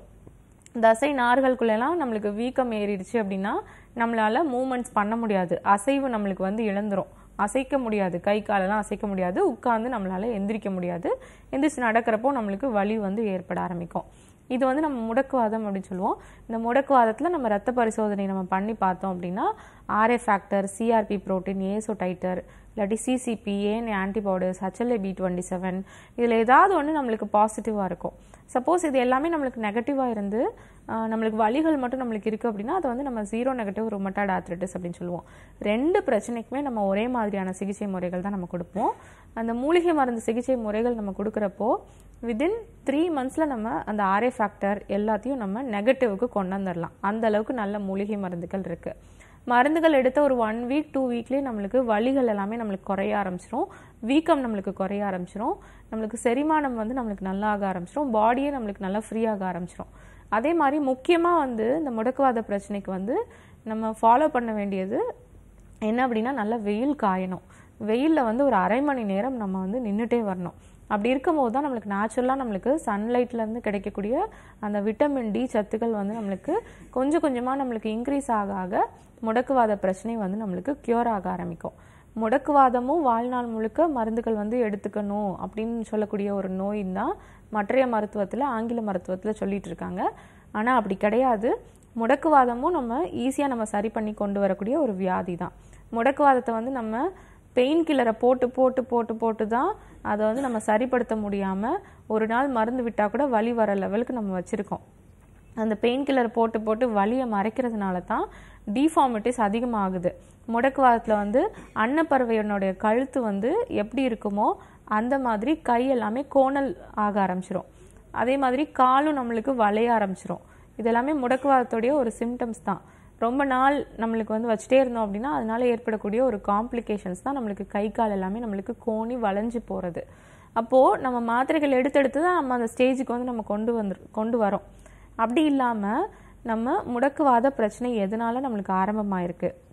தசை நார்களுக்குள்ளெல்லாம் நம்மளுக்கு வீக்கம் ஏறிடுச்சு அப்படின்னா நம்மளால மூமெண்ட்ஸ் பண்ண முடியாது அசைவு நம்மளுக்கு வந்து இழந்துரும் அசைக்க முடியாது கை காலெல்லாம் அசைக்க முடியாது உட்கார்ந்து நம்மளால எந்திரிக்க முடியாது எந்திரிச்சு நடக்கிறப்போ நம்மளுக்கு வலி வந்து ஏற்பட ஆரம்பிக்கும் இது வந்து நம்ம முடக்குவாதம் அப்படின்னு சொல்லுவோம் இந்த முடக்குவாதத்தில் நம்ம ரத்த பரிசோதனை நம்ம பண்ணி பார்த்தோம் அப்படின்னா RA factor CRP protein ASO titre இல்லாட்டி சிசிபி ஏன் antibodies HLA B twenty seven இதில் ஏதாவது ஒன்று நம்மளுக்கு பாசிட்டிவாக இருக்கும் சப்போஸ் இது எல்லாமே நம்மளுக்கு நெகட்டிவாக இருந்து ஆஹ், நம்மளுக்கு வலிகள் மட்டும் நம்மளுக்கு இருக்குது அப்படின்னா அதை வந்து நம்ம ஜீரோ நெகட்டிவ் ரொமட்டாய்டு ஆத்ரைட்டிஸ் அப்படின்னு சொல்லுவோம் ரெண்டு பிரச்சனைக்குமே நம்ம ஒரே மாதிரியான சிகிச்சை முறைகள் தான் நம்ம கொடுப்போம் அந்த மூலிகை மருந்து சிகிச்சை முறைகள் நம்ம கொடுக்குறப்போ வித்தின் த்ரீ மந்த்ஸில் நம்ம அந்த ஆர்ஏ ஃபேக்டர் எல்லாத்தையும் நம்ம நெகட்டிவ்க்கு கொண்டு வந்துடலாம் அந்த அளவுக்கு நல்ல மூலிகை மருந்துகள் இருக்குது மருந்துகள் எடுத்த ஒரு ஒன் வீக் டூ வீக்லேயே நம்மளுக்கு வலிகள் எல்லாமே நம்மளுக்கு குறைய ஆரம்பிச்சிரும் வீக்கம் நம்மளுக்கு குறைய ஆரம்பிச்சிரும் நம்மளுக்கு செரிமானம் வந்து நம்மளுக்கு நல்லா ஆக ஆரம்பிச்சிரும் பாடியே நம்மளுக்கு நல்லா ஃப்ரீ ஆக ஆரம்பிச்சிரும் அதே மாதிரி முக்கியமாக வந்து இந்த முடக்குவாத பிரச்சனைக்கு வந்து நம்ம ஃபாலோ பண்ண வேண்டியது என்ன அப்படின்னா நல்லா வெயில் காயணும் வெயிலில் வந்து ஒரு அரை மணி நேரம் நம்ம வந்து நின்றுட்டே வரணும் அப்படி இருக்கும்போது தான் நம்மளுக்கு நேச்சுரலாக நம்மளுக்கு சன்லைட்லேருந்து கிடைக்கக்கூடிய அந்த விட்டமின் டி சத்துக்கள் வந்து நம்மளுக்கு கொஞ்சம் கொஞ்சமாக நம்மளுக்கு இன்க்ரீஸ் ஆக ஆக முடக்குவாத பிரச்சனை வந்து நம்மளுக்கு க்யூர் ஆக ஆரம்பிக்கும் முடக்குவாதமும் வாழ்நாள் முழுக்க மருந்துகள் வந்து எடுத்துக்கணும் அப்படின்னு சொல்லக்கூடிய ஒரு நோய் தான் மற்றைய மருத்துவத்தில் ஆங்கில மருத்துவத்தில் சொல்லிட்டு இருக்காங்க ஆனால் அப்படி கிடையாது முடக்குவாதமும் நம்ம ஈஸியாக நம்ம சரி பண்ணி கொண்டு வரக்கூடிய ஒரு வியாதி தான் முடக்குவாதத்தை வந்து நம்ம பெயின் கில்லரை போட்டு போட்டு போட்டு போட்டு தான் அதை வந்து நம்ம சரிப்படுத்த முடியாமல் ஒரு நாள் மருந்து விட்டால் கூட வலி வர லெவலுக்கு நம்ம வச்சுருக்கோம் அந்த பெயின் கில்லர் போட்டு போட்டு வலியை மறைக்கிறதுனால தான் டிஃபார்மிட்டிஸ் அதிகமாகுது முடக்குவாதத்தில் வந்து அன்னப்பறவையினுடைய கழுத்து வந்து எப்படி இருக்குமோ அந்த மாதிரி கை எல்லாமே கோணல் ஆக ஆரம்பிச்சிரும் அதே மாதிரி காலும் நம்மளுக்கு வளைய ஆரம்பிச்சிரும் இதெல்லாமே முடக்குவாதத்துடைய ஒரு சிம்டம்ஸ் தான் ரொம்ப நாள் நம்மளுக்கு வந்து வச்சுட்டே இருந்தோம் அப்படின்னா அதனால ஏற்படக்கூடிய ஒரு காம்ப்ளிகேஷன்ஸ் தான் நம்மளுக்கு கை கால் எல்லாமே நம்மளுக்கு கோணி வளைஞ்சு போகிறது அப்போது நம்ம மாத்திரைகள் எடுத்து எடுத்து தான் நம்ம அந்த ஸ்டேஜுக்கு வந்து நம்ம கொண்டு வந்து கொண்டு வரோம் அப்படி இல்லாமல் நம்ம முடக்குவாத பிரச்சனை எதனால நம்மளுக்கு ஆரம்பமாயிருக்கு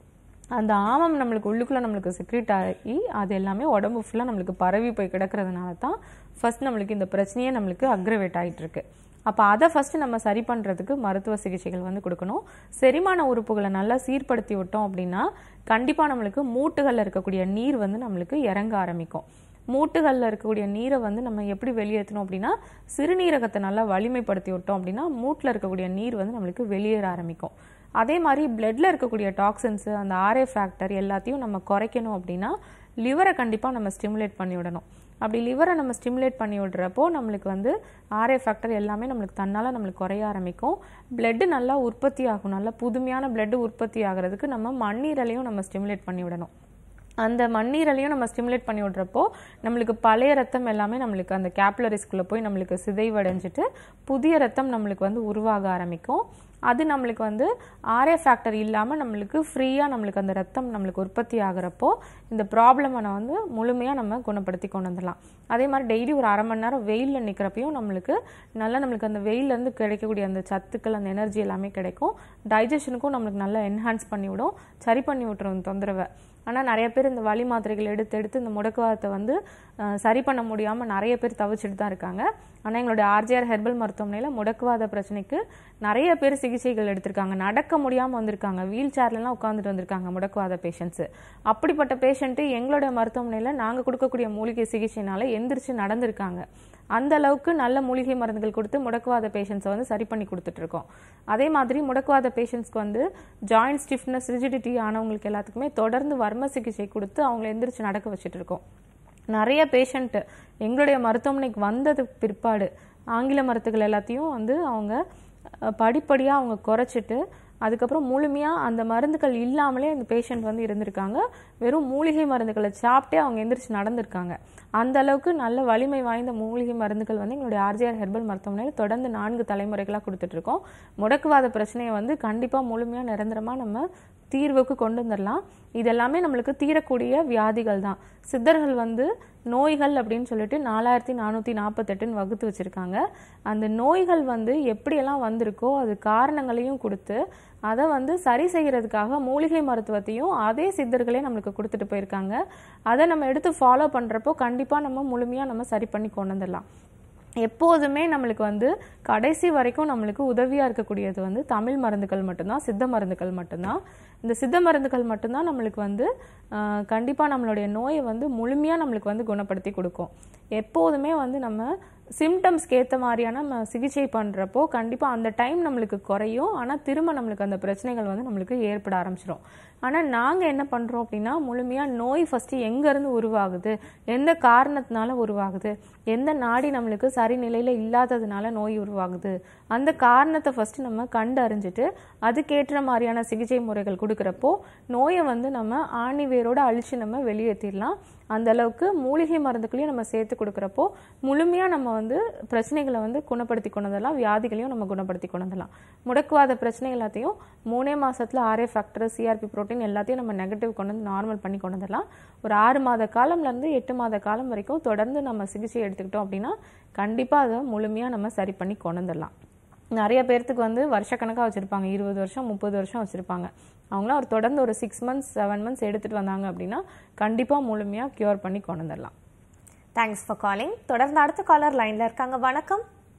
அந்த ஆமம் நம்மளுக்கு உள்ளுக்குள்ளே நம்மளுக்கு செக்ரேட் ஆகி அது எல்லாமே உடம்பு ஃபுல்லாக நம்மளுக்கு பரவி போய் கிடக்கிறதுனால தான் ஃபர்ஸ்ட் நம்மளுக்கு இந்த பிரச்சனையே நம்மளுக்கு அக்ரவேட் ஆயிட்டு இருக்கு அப்போ அதை ஃபஸ்ட்டு நம்ம சரி பண்ணுறதுக்கு மருத்துவ சிகிச்சைகள் வந்து கொடுக்கணும் செரிமான உறுப்புகளை நல்லா சீர்படுத்தி விட்டோம் அப்படின்னா கண்டிப்பாக நம்மளுக்கு மூட்டுகளில் இருக்கக்கூடிய நீர் வந்து நம்மளுக்கு இறங்க ஆரம்பிக்கும் மூட்டுகளில் இருக்கக்கூடிய நீரை வந்து நம்ம எப்படி வெளியேற்றணும் அப்படின்னா சிறுநீரகத்தை நல்லா வலிமைப்படுத்தி விட்டோம் அப்படின்னா மூட்டில் இருக்கக்கூடிய நீர் வந்து நம்மளுக்கு வெளியேற ஆரம்பிக்கும் அதே மாதிரி பிளட்ல இருக்கக்கூடிய டாக்ஸின்ஸு அந்த ஆர்ஏ ஃபேக்டர் எல்லாத்தையும் நம்ம குறைக்கணும் அப்படின்னா லிவரை கண்டிப்பாக நம்ம ஸ்டிமுலேட் பண்ணி விடணும் அப்படி லிவரை நம்ம ஸ்டிமுலேட் பண்ணி விடுறப்போ நம்மளுக்கு வந்து ஆர்ஏ ஃபேக்டர் எல்லாமே நம்மளுக்கு தன்னால் நம்மளுக்கு குறைய ஆரம்பிக்கும் பிளட்டு நல்லா உற்பத்தி ஆகும் நல்லா புதுமையான பிளட்டு உற்பத்தி ஆகிறதுக்கு நம்ம மண்ணீரலையும் நம்ம ஸ்டிமுலேட் பண்ணி விடணும் அந்த மண்ணீரலையும் நம்ம ஸ்டிமுலேட் பண்ணி விடுறப்போ நம்மளுக்கு பழைய ரத்தம் எல்லாமே நம்மளுக்கு அந்த கேப்லரிஸ்குள்ளே போய் நம்மளுக்கு சிதைவடைஞ்சிட்டு புதிய ரத்தம் நம்மளுக்கு வந்து உருவாக ஆரம்பிக்கும் அது நம்மளுக்கு வந்து ஆர்ஏ ஃபேக்டர் இல்லாமல் நம்மளுக்கு ஃப்ரீயாக நம்மளுக்கு அந்த ரத்தம் நம்மளுக்கு உற்பத்தி ஆகிறப்போ இந்த ப்ராப்ளமை வந்து முழுமையாக நம்ம குணப்படுத்தி கொண்டு வந்துடலாம் அதே மாதிரி டெய்லி ஒரு அரை மணி நேரம் வெயிலில் நிற்கிறப்பையும் நம்மளுக்கு நல்லா நம்மளுக்கு அந்த வெயிலேருந்து கிடைக்கக்கூடிய அந்த சத்துக்கள் அந்த எனர்ஜி எல்லாமே கிடைக்கும் டைஜஷனுக்கும் நம்மளுக்கு நல்லா என்ஹான்ஸ் பண்ணி விடும் சரி பண்ணி விட்டுரும் இந்த தொந்தரவை ஆனால் நிறைய பேர் இந்த வலி மாத்திரைகள் எடுத்து எடுத்து இந்த முடக்குவாதத்தை வந்து அஹ், சரி பண்ண முடியாமல் நிறைய பேர் தவிச்சிட்டு தான் இருக்காங்க ஆனால் எங்களுடைய ஆர்ஜிஆர் ஹெர்பல் மருத்துவமனையில் முடக்குவாத பிரச்சனைக்கு நிறைய பேர் சிகிச்சைகள் எடுத்திருக்காங்க நடக்க முடியாமல் வந்திருக்காங்க வீல் சேர்லலாம் உட்காந்துட்டு வந்திருக்காங்க முடக்குவாத பேஷண்ட்ஸு அப்படிப்பட்ட பேஷண்ட்டு எங்களுடைய மருத்துவமனையில் நாங்கள் கொடுக்கக்கூடிய மூலிகை சிகிச்சைனால எந்திரிச்சு நடந்திருக்காங்க அந்த அளவுக்கு நல்ல மூலிகை மருந்துகள் கொடுத்து முடக்குவாத பேஷண்ட்ஸை வந்து சரி பண்ணி கொடுத்துட்டு இருக்கோம் அதே மாதிரி முடக்குவாத பேஷண்ட்ஸ்க்கு வந்து ஜாயிண்ட் ஸ்டிஃப்னஸ் ரிஜிடிட்டி ஆனவங்களுக்கு எல்லாத்துக்குமே தொடர்ந்து வர்ம சிகிச்சை கொடுத்து அவங்களை எந்திரிச்சு நடக்க வச்சுட்டு இருக்கோம் நிறைய பேஷண்ட் எங்களுடைய மருத்துவமனைக்கு வந்தது பிற்பாடு ஆங்கில மருத்துகள் எல்லாத்தையும் வந்து அவங்க படிப்படியாக அவங்க குறைச்சிட்டு அதுக்கப்புறம் முழுமையாக அந்த மருந்துகள் இல்லாமலே அந்த பேஷண்ட் வந்து இருந்திருக்காங்க வெறும் மூலிகை மருந்துகளை சாப்பிட்டே அவங்க எந்திரிச்சு நடந்திருக்காங்க அந்த அளவுக்கு நல்ல வலிமை வாய்ந்த மூலிகை மருந்துகள் வந்து எங்களுடைய ஆர்ஜிஆர் ஹெர்பல் மருத்துவமனையில் தொடர்ந்து நான்கு தலைமுறைகளாக கொடுத்துட்டு இருக்கோம் முடக்குவாத பிரச்சனையை வந்து கண்டிப்பாக முழுமையாக நிரந்தரமாக நம்ம தீர்வுக்கு கொண்டு வந்துடலாம் இது எல்லாமே நம்மளுக்கு தீரக்கூடிய வியாதிகள் தான் சித்தர்கள் வந்து நோய்கள் அப்படின்னு சொல்லிட்டு நாலாயிரத்தி நானூற்றி நாற்பத்தெட்டுன்னு வகுத்து வச்சுருக்காங்க அந்த நோய்கள் வந்து எப்படியெல்லாம் வந்திருக்கோ அது காரணங்களையும் கொடுத்து அதை வந்து சரி செய்கிறதுக்காக மூலிகை மருத்துவத்தையும் அதே சித்தர்களே நம்மளுக்கு கொடுத்துட்டு போயிருக்காங்க அதை நம்ம எடுத்து ஃபாலோ பண்ணுறப்போ கண்டிப்பாக நம்ம முழுமையாக நம்ம சரி பண்ணி கொண்டு வந்துடலாம் எப்போதுமே நம்மளுக்கு வந்து கடைசி வரைக்கும் நம்மளுக்கு உதவியாக இருக்கக்கூடியது வந்து தமிழ் மருந்துகள் மட்டும்தான் சித்த மருந்துகள் மட்டும்தான் இந்த சித்த மருந்துகள் மட்டும்தான் நம்மளுக்கு வந்து கண்டிப்பாக நம்மளுடைய நோயை வந்து முழுமையாக நம்மளுக்கு வந்து குணப்படுத்தி கொடுக்கும் எப்போதுமே வந்து நம்ம சிம்டம்ஸ்க்கு ஏற்ற மாதிரியான நம்ம சிகிச்சை பண்ணுறப்போ கண்டிப்பாக அந்த டைம் நம்மளுக்கு குறையும் ஆனால் திரும்ப நம்மளுக்கு அந்த பிரச்சனைகள் வந்து நம்மளுக்கு ஏற்பட ஆரம்பிச்சிடும் ஆனால் நாங்கள் என்ன பண்ணுறோம் அப்படின்னா முழுமையாக நோய் ஃபஸ்ட்டு எங்கேருந்து உருவாகுது எந்த காரணத்தினால உருவாகுது எந்த நாடி நம்மளுக்கு சரி நிலையில் இல்லாததுனால நோய் உருவாகுது அந்த காரணத்தை ஃபஸ்ட்டு நம்ம கண்டறிஞ்சிட்டு அதுக்கேற்ற மாதிரியான சிகிச்சை முறைகள் கொடுக்குறப்போ நோயை வந்து நம்ம ஆணி வேரோட அழிச்சு நம்ம வெளியேற்றிடலாம் அந்த அளவுக்கு மூலிகை மருந்துகளையும் நம்ம சேர்த்து கொடுக்குறப்போ முழுமையாக நம்ம வந்து பிரச்சனைகளை வந்து குணப்படுத்தி கொண்டு வந்துடலாம் வியாதிகளையும் நம்ம குணப்படுத்தி கொண்டு வந்துடலாம் முடக்குவாத பிரச்சனை எல்லாத்தையும் மூணே மாசத்துல ஆர்ஏ ஃபேக்டர் சிஆர்பி புரோட்டீன் எல்லாத்தையும் நம்ம நெகட்டிவ் கொண்டு வந்து நார்மல் பண்ணி கொண்டு வந்துடலாம் ஒரு ஆறு மாத காலம்ல இருந்து எட்டு மாத காலம் வரைக்கும் தொடர்ந்து நம்ம சிகிச்சை எடுத்துக்கிட்டோம் அப்படின்னா கண்டிப்பாக அதை முழுமையாக நம்ம சரி பண்ணி கொண்டு வந்துடலாம் நிறைய பேர்த்துக்கு வந்து வருஷக்கணக்காக வச்சுருப்பாங்க இருபது வருஷம் முப்பது வருஷம் வச்சுருப்பாங்க அவங்களாம் ஒரு தொடர்ந்து ஒரு சிக்ஸ் மந்த்ஸ் செவன் மந்த்ஸ் எடுத்துகிட்டு வந்தாங்க அப்படின்னா கண்டிப்பாக முழுமையாக க்யூர் பண்ணி கொண்டு வந்துடலாம் தேங்க்ஸ் ஃபார் காலிங் தொடர்ந்து அடுத்த காலர் லைன்ல இருக்காங்க வணக்கம்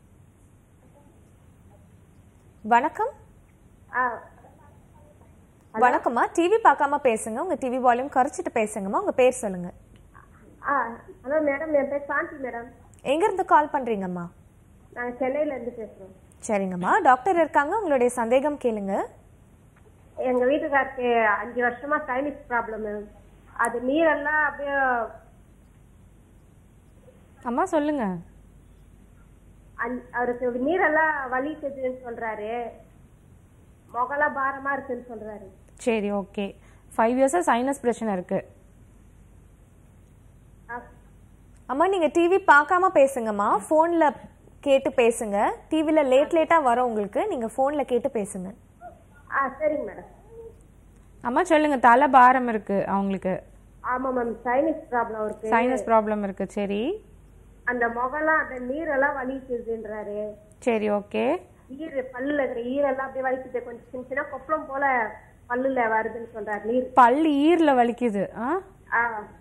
வணக்கம் வணக்கம்மா டிவி பார்க்காம பேசுங்க உங்க டிவி வால்யூம் குறைச்சிட்டு பேசுங்கம்மா உங்க பேர் சொல்லுங்க ஆ ஹலோ மேடம் என் பேர் சாந்தி மேடம் எங்க இருந்து கால் பண்றீங்கம்மா நாங்கள் சென்னையில இருந்து பேசுறோம் சரிங்கம்மா டாக்டர் இருக்காங்க உங்களுடைய சந்தேகம் கேளுங்க எங்க வீட்டுக்காருக்கு அஞ்சு வருஷமா சைனிஸ் ப்ராப்ளம் மேம் அது நீரெல்லாம் அப்படியே அம்மா சொல்லுங்க அஞ்- அவருக்கு நீரெல்லாம் வலிக்குதுன்னு சொல்றாரு முகலாம் பாரமா இருக்குன்னு சொல்றாரு சரி ஓகே ஃபைவ் இயர்ஸாக சைனஸ் பிரச்சனை இருக்கு அம்மா நீங்க டிவி பார்க்காம பேசுங்கம்மா போன்ல கேட்டு பேசுங்க டிவில லேட் லேட்டா வரும் உங்களுக்கு நீங்க போன்ல கேட்டு பேசுங்க ஆ சரிங்க மேடம் அம்மா சொல்லுங்க தலை பாரம் இருக்கு அவங்களுக்கு ஆமா மேம் சைனிஸ் ப்ராப்ளம் இருக்கு சைனஸ் ப்ராப்ளம் இருக்கு சரி அந்த முகலாம் அந்த நீரெல்லாம் வலிக்குதுன்றாரு சரி ஓகே ஈர பல்லுல இருக்கிற ஈரெல்லாம் அப்படியே வலிக்குது கொஞ்சம் சின்ன சின்ன கொப்பளம் போல பல்லுல வருதுன்னு சொல்றாரு நீர் பல் ஈரல வலிக்குது ஆ ஆ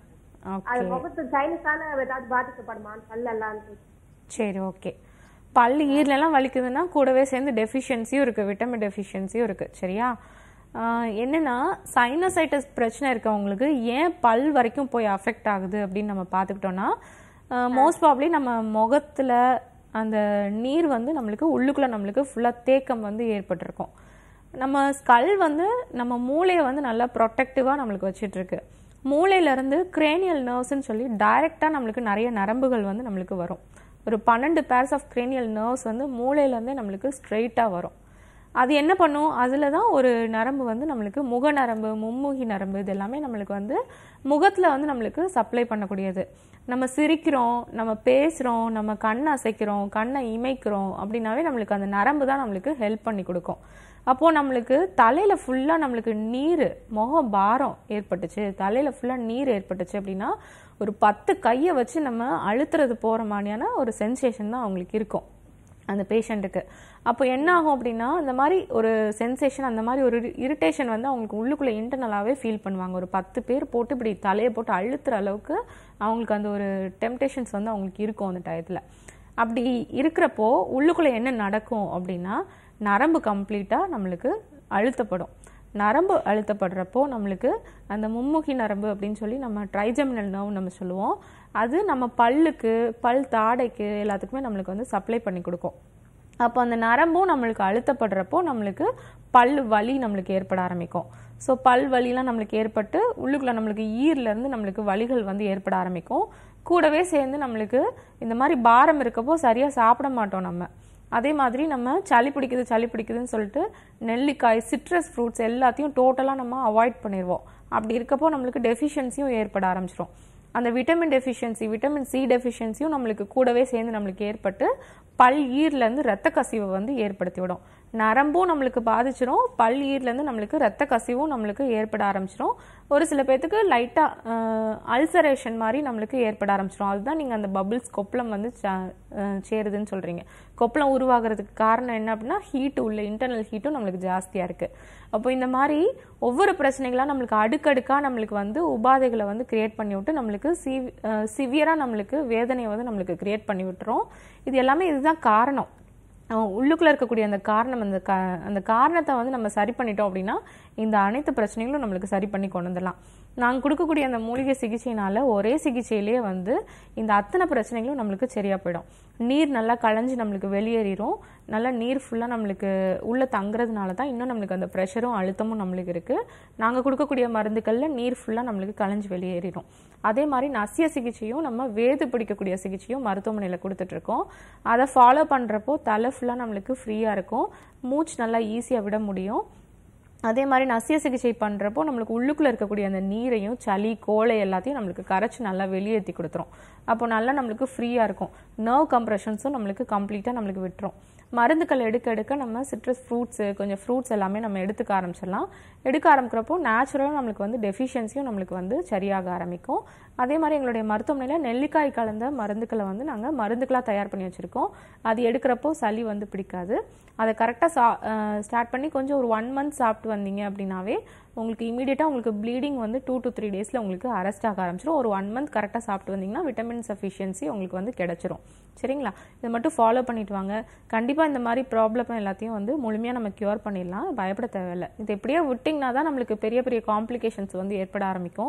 ஓகே அது முகத்து சைனஸால ஏதாவது பாதிக்கப்படுமான்னு பல்லெல்லாம் சரி ஓகே பல் ஈரலெல்லாம் வலிக்குதுன்னா கூடவே சேர்ந்து டெஃபிஷியன்சியும் இருக்குது விட்டமின் டெஃபிஷியன்சியும் இருக்குது சரியா ஆஹ் என்னன்னா சைனசைட்டிஸ் பிரச்சனை இருக்கவங்களுக்கு ஏன் பல் வரைக்கும் போய் அஃபெக்ட் ஆகுது அப்படின்னு நம்ம பார்த்துக்கிட்டோம்னா மோஸ்ட் ப்ராப்ளி நம்ம முகத்துல அந்த நீர் வந்து நம்மளுக்கு உள்ளுக்குள்ள நம்மளுக்கு ஃபுல்லாக தேக்கம் வந்து ஏற்பட்டிருக்கும் நம்ம ஸ்கல் வந்து நம்ம மூளையை வந்து நல்லா ப்ரொடெக்டிவாக நம்மளுக்கு வச்சிட்டு இருக்கு மூளையிலேருந்து கிரேனியல் நர்வ்ஸ்ன்னு சொல்லி டைரெக்டாக நம்மளுக்கு நிறைய நரம்புகள் வந்து நம்மளுக்கு வரும் ஒரு பன்னெண்டு பேர்ஸ் ஆஃப் கிரேனியல் நர்வ்ஸ் வந்து மூளையிலேருந்தே நம்மளுக்கு ஸ்ட்ரெயிட்டாக வரும் அது என்ன பண்ணும் அதில் தான் ஒரு நரம்பு வந்து நம்மளுக்கு முக நரம்பு மும்முகி நரம்பு இது எல்லாமே நம்மளுக்கு வந்து முகத்தில் வந்து நம்மளுக்கு சப்ளை பண்ணக்கூடியது நம்ம சிரிக்கிறோம் நம்ம பேசுகிறோம் நம்ம கண்ணை அசைக்கிறோம் கண்ணை இமைக்கிறோம் அப்படின்னாவே நம்மளுக்கு அந்த நரம்பு தான் நம்மளுக்கு ஹெல்ப் பண்ணி கொடுக்கும் அப்போது நம்மளுக்கு தலையில் ஃபுல்லாக நம்மளுக்கு நீர் முகம் பாரம் ஏற்பட்டுச்சு தலையில் ஃபுல்லாக நீர் ஏற்பட்டுச்சு அப்படின்னா ஒரு பத்து கையை வச்சு நம்ம அழுத்துறது போகிற மாதிரியான ஒரு சென்சேஷன் தான் அவங்களுக்கு இருக்கும் அந்த பேஷண்ட்டுக்கு அப்போ என்ன ஆகும் அப்படின்னா இந்த மாதிரி ஒரு சென்சேஷன் அந்த மாதிரி ஒரு இரிட்டேஷன் வந்து அவங்களுக்கு உள்ளுக்குள்ளே இன்டர்னலாகவே ஃபீல் பண்ணுவாங்க ஒரு பத்து பேர் போட்டு இப்படி தலையை போட்டு அழுத்துற அளவுக்கு அவங்களுக்கு அந்த ஒரு டெம்டேஷன்ஸ் வந்து அவங்களுக்கு இருக்கும் அந்த டயத்தில் அப்படி இருக்கிறப்போ உள்ளுக்குள்ளே என்ன நடக்கும் அப்படின்னா நரம்பு கம்ப்ளீட்டாக நம்மளுக்கு அழுத்தப்படும் நரம்பு அழுத்தப்படுறப்போ நம்மளுக்கு அந்த மும்முகி நரம்பு அப்படின்னு சொல்லி நம்ம ட்ரைஜெமினல் நர்வ் நம்ம சொல்லுவோம் அது நம்ம பல்லுக்கு பல் தாடைக்கு எல்லாத்துக்குமே நம்மளுக்கு வந்து சப்ளை பண்ணி கொடுக்கும் அப்போ அந்த நரம்பும் நம்மளுக்கு அழுத்தப்படுறப்போ நம்மளுக்கு பல் வலி நம்மளுக்கு ஏற்பட ஆரம்பிக்கும் ஸோ பல் வலிலாம் நம்மளுக்கு ஏற்பட்டு உள்ளுக்குள்ள நம்மளுக்கு ஈர்ல இருந்து நம்மளுக்கு வலிகள் வந்து ஏற்பட ஆரம்பிக்கும் கூடவே சேர்ந்து நம்மளுக்கு இந்த மாதிரி பாரம் இருக்கப்போ சரியாக சாப்பிட மாட்டோம் நம்ம அதே மாதிரி நம்ம சளி பிடிக்குது சளி பிடிக்குதுன்னு சொல்லிட்டு நெல்லிக்காய் சிட்ரஸ் ஃப்ரூட்ஸ் எல்லாத்தையும் டோட்டலாக நம்ம அவாய்ட் பண்ணிடுவோம் அப்படி இருக்கப்போ நம்மளுக்கு டெஃபிஷியன்சியும் ஏற்பட ஆரம்பிச்சிரும் அந்த விட்டமின் டெஃபிஷியன்சி விட்டமின் சி டெஃபிஷியன்சியும் நம்மளுக்கு கூடவே சேர்ந்து நம்மளுக்கு ஏற்பட்டு பல் ஈர்லேருந்து ரத்த கசிவை வந்து ஏற்படுத்தி விடும் நரம்பும் நம்மளுக்கு பாதிச்சிரும் பல் ஈர்லேருந்து நம்மளுக்கு ரத்த கசிவும் நம்மளுக்கு ஏற்பட ஆரம்பிச்சிரும் ஒரு சில பேர்த்துக்கு லைட்டாக அல்சரேஷன் மாதிரி நம்மளுக்கு ஏற்பட ஆரம்பிச்சிரும் அதுதான் நீங்கள் அந்த பபிள்ஸ் கொப்பளம் வந்து ச- அஹ் சேருதுன்னு சொல்கிறீங்க கொப்பளம் உருவாகிறதுக்கு காரணம் என்ன அப்படின்னா ஹீட் உள்ள இன்டர்னல் ஹீட்டும் நம்மளுக்கு ஜாஸ்தியாக இருக்குது அப்போ இந்த மாதிரி ஒவ்வொரு பிரச்சனைகளாக நம்மளுக்கு அடுக்கடுக்காக நம்மளுக்கு வந்து உபாதைகளை வந்து கிரியேட் பண்ணி விட்டு நம்மளுக்கு சிவி சிவியராக நம்மளுக்கு வேதனையை வந்து நம்மளுக்கு கிரியேட் பண்ணி விட்டுரும் இது எல்லாமே இதுதான் காரணம் அஹ் உள்ளுக்குள்ள இருக்கக்கூடிய அந்த காரணம் அந்த கா அந்த காரணத்தை வந்து நம்ம சரி பண்ணிட்டோம் அப்படின்னா இந்த அனைத்து பிரச்சனைகளும் நம்மளுக்கு சரி பண்ணி கொண்டு வந்துடலாம் நாங்கள் கொடுக்கக்கூடிய அந்த மூலிகை சிகிச்சையினால ஒரே சிகிச்சையிலேயே வந்து இந்த அத்தனை பிரச்சனைகளும் நம்மளுக்கு சரியா போயிடும் நீர் நல்லா களைஞ்சு நம்மளுக்கு வெளியேறிடும் நல்லா நீர் ஃபுல்லாக நம்மளுக்கு உள்ள தங்குறதுனால தான் இன்னும் நம்மளுக்கு அந்த ப்ரெஷரும் அழுத்தமும் நம்மளுக்கு இருக்கு நாங்கள் கொடுக்கக்கூடிய மருந்துகளில் நீர் ஃபுல்லாக நம்மளுக்கு களைஞ்சு வெளியேறிடும் அதே மாதிரி நசிய சிகிச்சையும் நம்ம வேது பிடிக்கக்கூடிய சிகிச்சையும் மருத்துவமனையில் கொடுத்துட்டு இருக்கோம் அதை ஃபாலோ பண்ணுறப்போ தலை ஃபுல்லாக நம்மளுக்கு ஃப்ரீயாக இருக்கும் மூச்சு நல்லா ஈஸியாக விட முடியும் அதே மாதிரி நசிய சிகிச்சை பண்ணுறப்போ நம்மளுக்கு உள்ளுக்குள்ளே இருக்கக்கூடிய அந்த நீரையும் சளி கோலை எல்லாத்தையும் நம்மளுக்கு கரைச்சி நல்லா வெளியேற்றி கொடுத்துரும் அப்போ நல்லா நம்மளுக்கு ஃப்ரீயாக இருக்கும் நர்வ் கம்ப்ரெஷன்ஸும் நம்மளுக்கு கம்ப்ளீட்டாக நம்மளுக்கு விட்டுரும் மருந்துகள் எடுக்க எடுக்க நம்ம சிட்ரஸ் ஃப்ரூட்ஸு கொஞ்சம் ஃப்ரூட்ஸ் எல்லாமே நம்ம எடுத்துக்க ஆரம்பிச்சிடலாம் எடுக்க ஆரம்பிக்கிறப்போ நேச்சுரலாக நம்மளுக்கு வந்து டெஃபிஷியன்சியும் நம்மளுக்கு வந்து சரியாக ஆரம்பிக்கும் அதே மாதிரி எங்களுடைய மருத்துவமனையில் நெல்லிக்காய் கலந்த மருந்துக்களை வந்து நாங்கள் மருந்துக்களாக தயார் பண்ணி வச்சுருக்கோம் அது எடுக்கிறப்போ சளி வந்து பிடிக்காது அதை கரெக்டாக சா ஸ்டார்ட் பண்ணி கொஞ்சம் ஒரு ஒன் மந்த் சாப்பிட்டு வந்தீங்க அப்படின்னாவே உங்களுக்கு இமீடியட்டாக உங்களுக்கு ப்ளீடிங் வந்து டூ to த்ரீ டேஸில் உங்களுக்கு அரெஸ்ட் ஆக ஆரம்பிச்சிடும் ஒரு ஒன் மந்த் கரெக்டாக சாப்பிட்டு வந்தீங்கன்னா விட்டமின் சஃபிஷியன்சி உங்களுக்கு வந்து கிடைச்சிரும் சரிங்களா இதை மட்டும் ஃபாலோ பண்ணிட்டு வாங்க கண்டிப்பாக இந்த மாதிரி ப்ராப்ளம் எல்லாத்தையும் வந்து முழுமையாக நம்ம க்யூர் பண்ணிடலாம் பயப்பட தேவையில்லை இது எப்படியே விட்டிங்கன்னா தான் நம்மளுக்கு பெரிய பெரிய காம்ப்ளிகேஷன்ஸ் வந்து ஏற்பட ஆரம்பிக்கும்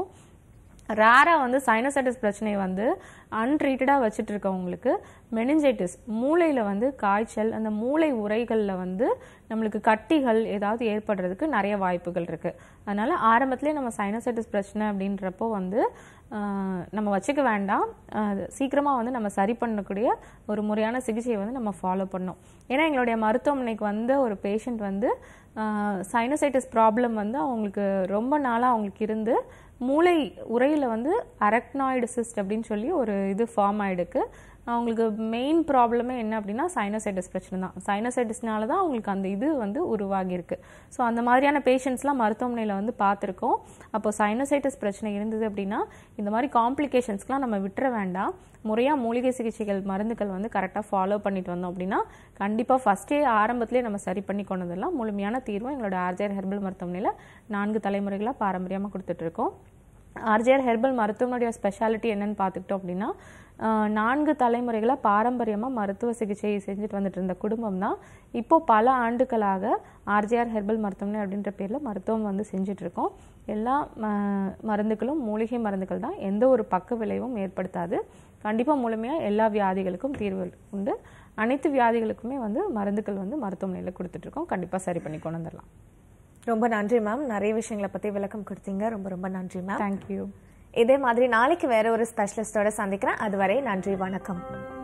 ரேராக வந்து சைனசைட்டிஸ் பிரச்சனை வந்து அன்ட்ரீட்டடாக வச்சுட்டு இருக்கவங்களுக்கு மெனிஞ்சைட்டிஸ் மூளையில் வந்து காய்ச்சல் அந்த மூளை உரைகளில் வந்து நம்மளுக்கு கட்டிகள் ஏதாவது ஏற்படுறதுக்கு நிறைய வாய்ப்புகள் இருக்குது அதனால் ஆரம்பத்திலே நம்ம சைனசைட்டிஸ் பிரச்சனை அப்படின்றப்போ வந்து ஆஹ், நம்ம வச்சுக்க வேண்டாம் சீக்கிரமாக வந்து நம்ம சரி பண்ணக்கூடிய ஒரு முறையான சிகிச்சையை வந்து நம்ம ஃபாலோ பண்ணோம் ஏன்னா எங்களுடைய மருத்துவமனைக்கு வந்த ஒரு பேஷண்ட் வந்து சைனசைட்டிஸ் ப்ராப்ளம் வந்து அவங்களுக்கு ரொம்ப நாளாக அவங்களுக்கு இருந்து மூளை உரையில் வந்து அரக்னாய்டு சிஸ்ட் அப்படின்னு சொல்லி ஒரு இது ஃபார்ம் ஆயிடுக்கு அவங்களுக்கு மெயின் ப்ராப்ளமே என்ன அப்படின்னா சைனோசைட்டிஸ் பிரச்சனை தான் சைனோசைட்டிஸ்னால தான் அவங்களுக்கு அந்த இது வந்து உருவாகியிருக்கு ஸோ அந்த மாதிரியான பேஷண்ட்ஸ்லாம் மருத்துவமனையில் வந்து பார்த்துருக்கோம் அப்போ சைனோசைட்டிஸ் பிரச்சனை இருந்தது அப்படின்னா இந்த மாதிரி காம்ப்ளிகேஷன்ஸ்க்குலாம் நம்ம விட்டுற வேண்டாம் முறையாக மூலிகை சிகிச்சைகள் மருந்துகள் வந்து கரெக்டாக ஃபாலோ பண்ணிட்டு வந்தோம் அப்படின்னா கண்டிப்பாக ஃபஸ்ட்டே ஆரம்பத்திலே நம்ம சரி பண்ணி கொண்டதெல்லாம் முழுமையான தீர்வும் எங்களோட ஆர்ஜிஆர் ஹெர்பல் மருத்துவமனையில் நான்கு தலைமுறைகளாக பாரம்பரியமாக கொடுத்துட்ருக்கோம் ஆர்ஜிஆர் ஹெர்பல் மருத்துவமனையுடைய ஸ்பெஷாலிட்டி என்னன்னு பார்த்துக்கிட்டோம் அப்படின்னா ஆஹ், நான்கு தலைமுறைகளாக பாரம்பரியமாக மருத்துவ சிகிச்சை செஞ்சுட்டு வந்துட்டு இருந்த குடும்பம் தான் இப்போ பல ஆண்டுகளாக ஆர்ஜிஆர் ஹெர்பல் மருத்துவமனை அப்படின்ற பேரில் மருத்துவம் வந்து செஞ்சுட்டு இருக்கோம் எல்லா ம- மருந்துகளும் மூலிகை மருந்துகள் தான் எந்த ஒரு பக்க விளைவும் ஏற்படுத்தாது கண்டிப்பாக முழுமையாக எல்லா வியாதிகளுக்கும் தீர்வு உண்டு அனைத்து வியாதிகளுக்குமே வந்து மருந்துகள் வந்து மருத்துவமனையில் கொடுத்துட்ருக்கோம் கண்டிப்பாக சரி பண்ணி கொண்டு வந்துடலாம் ரொம்ப நன்றி மேம் நிறைய விஷயங்களை பத்தி விளக்கம் கொடுத்தீங்க ரொம்ப ரொம்ப நன்றி மேம் தேங்க்யூ இதே மாதிரி நாளைக்கு வேற ஒரு ஸ்பெஷலிஸ்டோட சந்திக்கிறேன் அதுவரை நன்றி வணக்கம்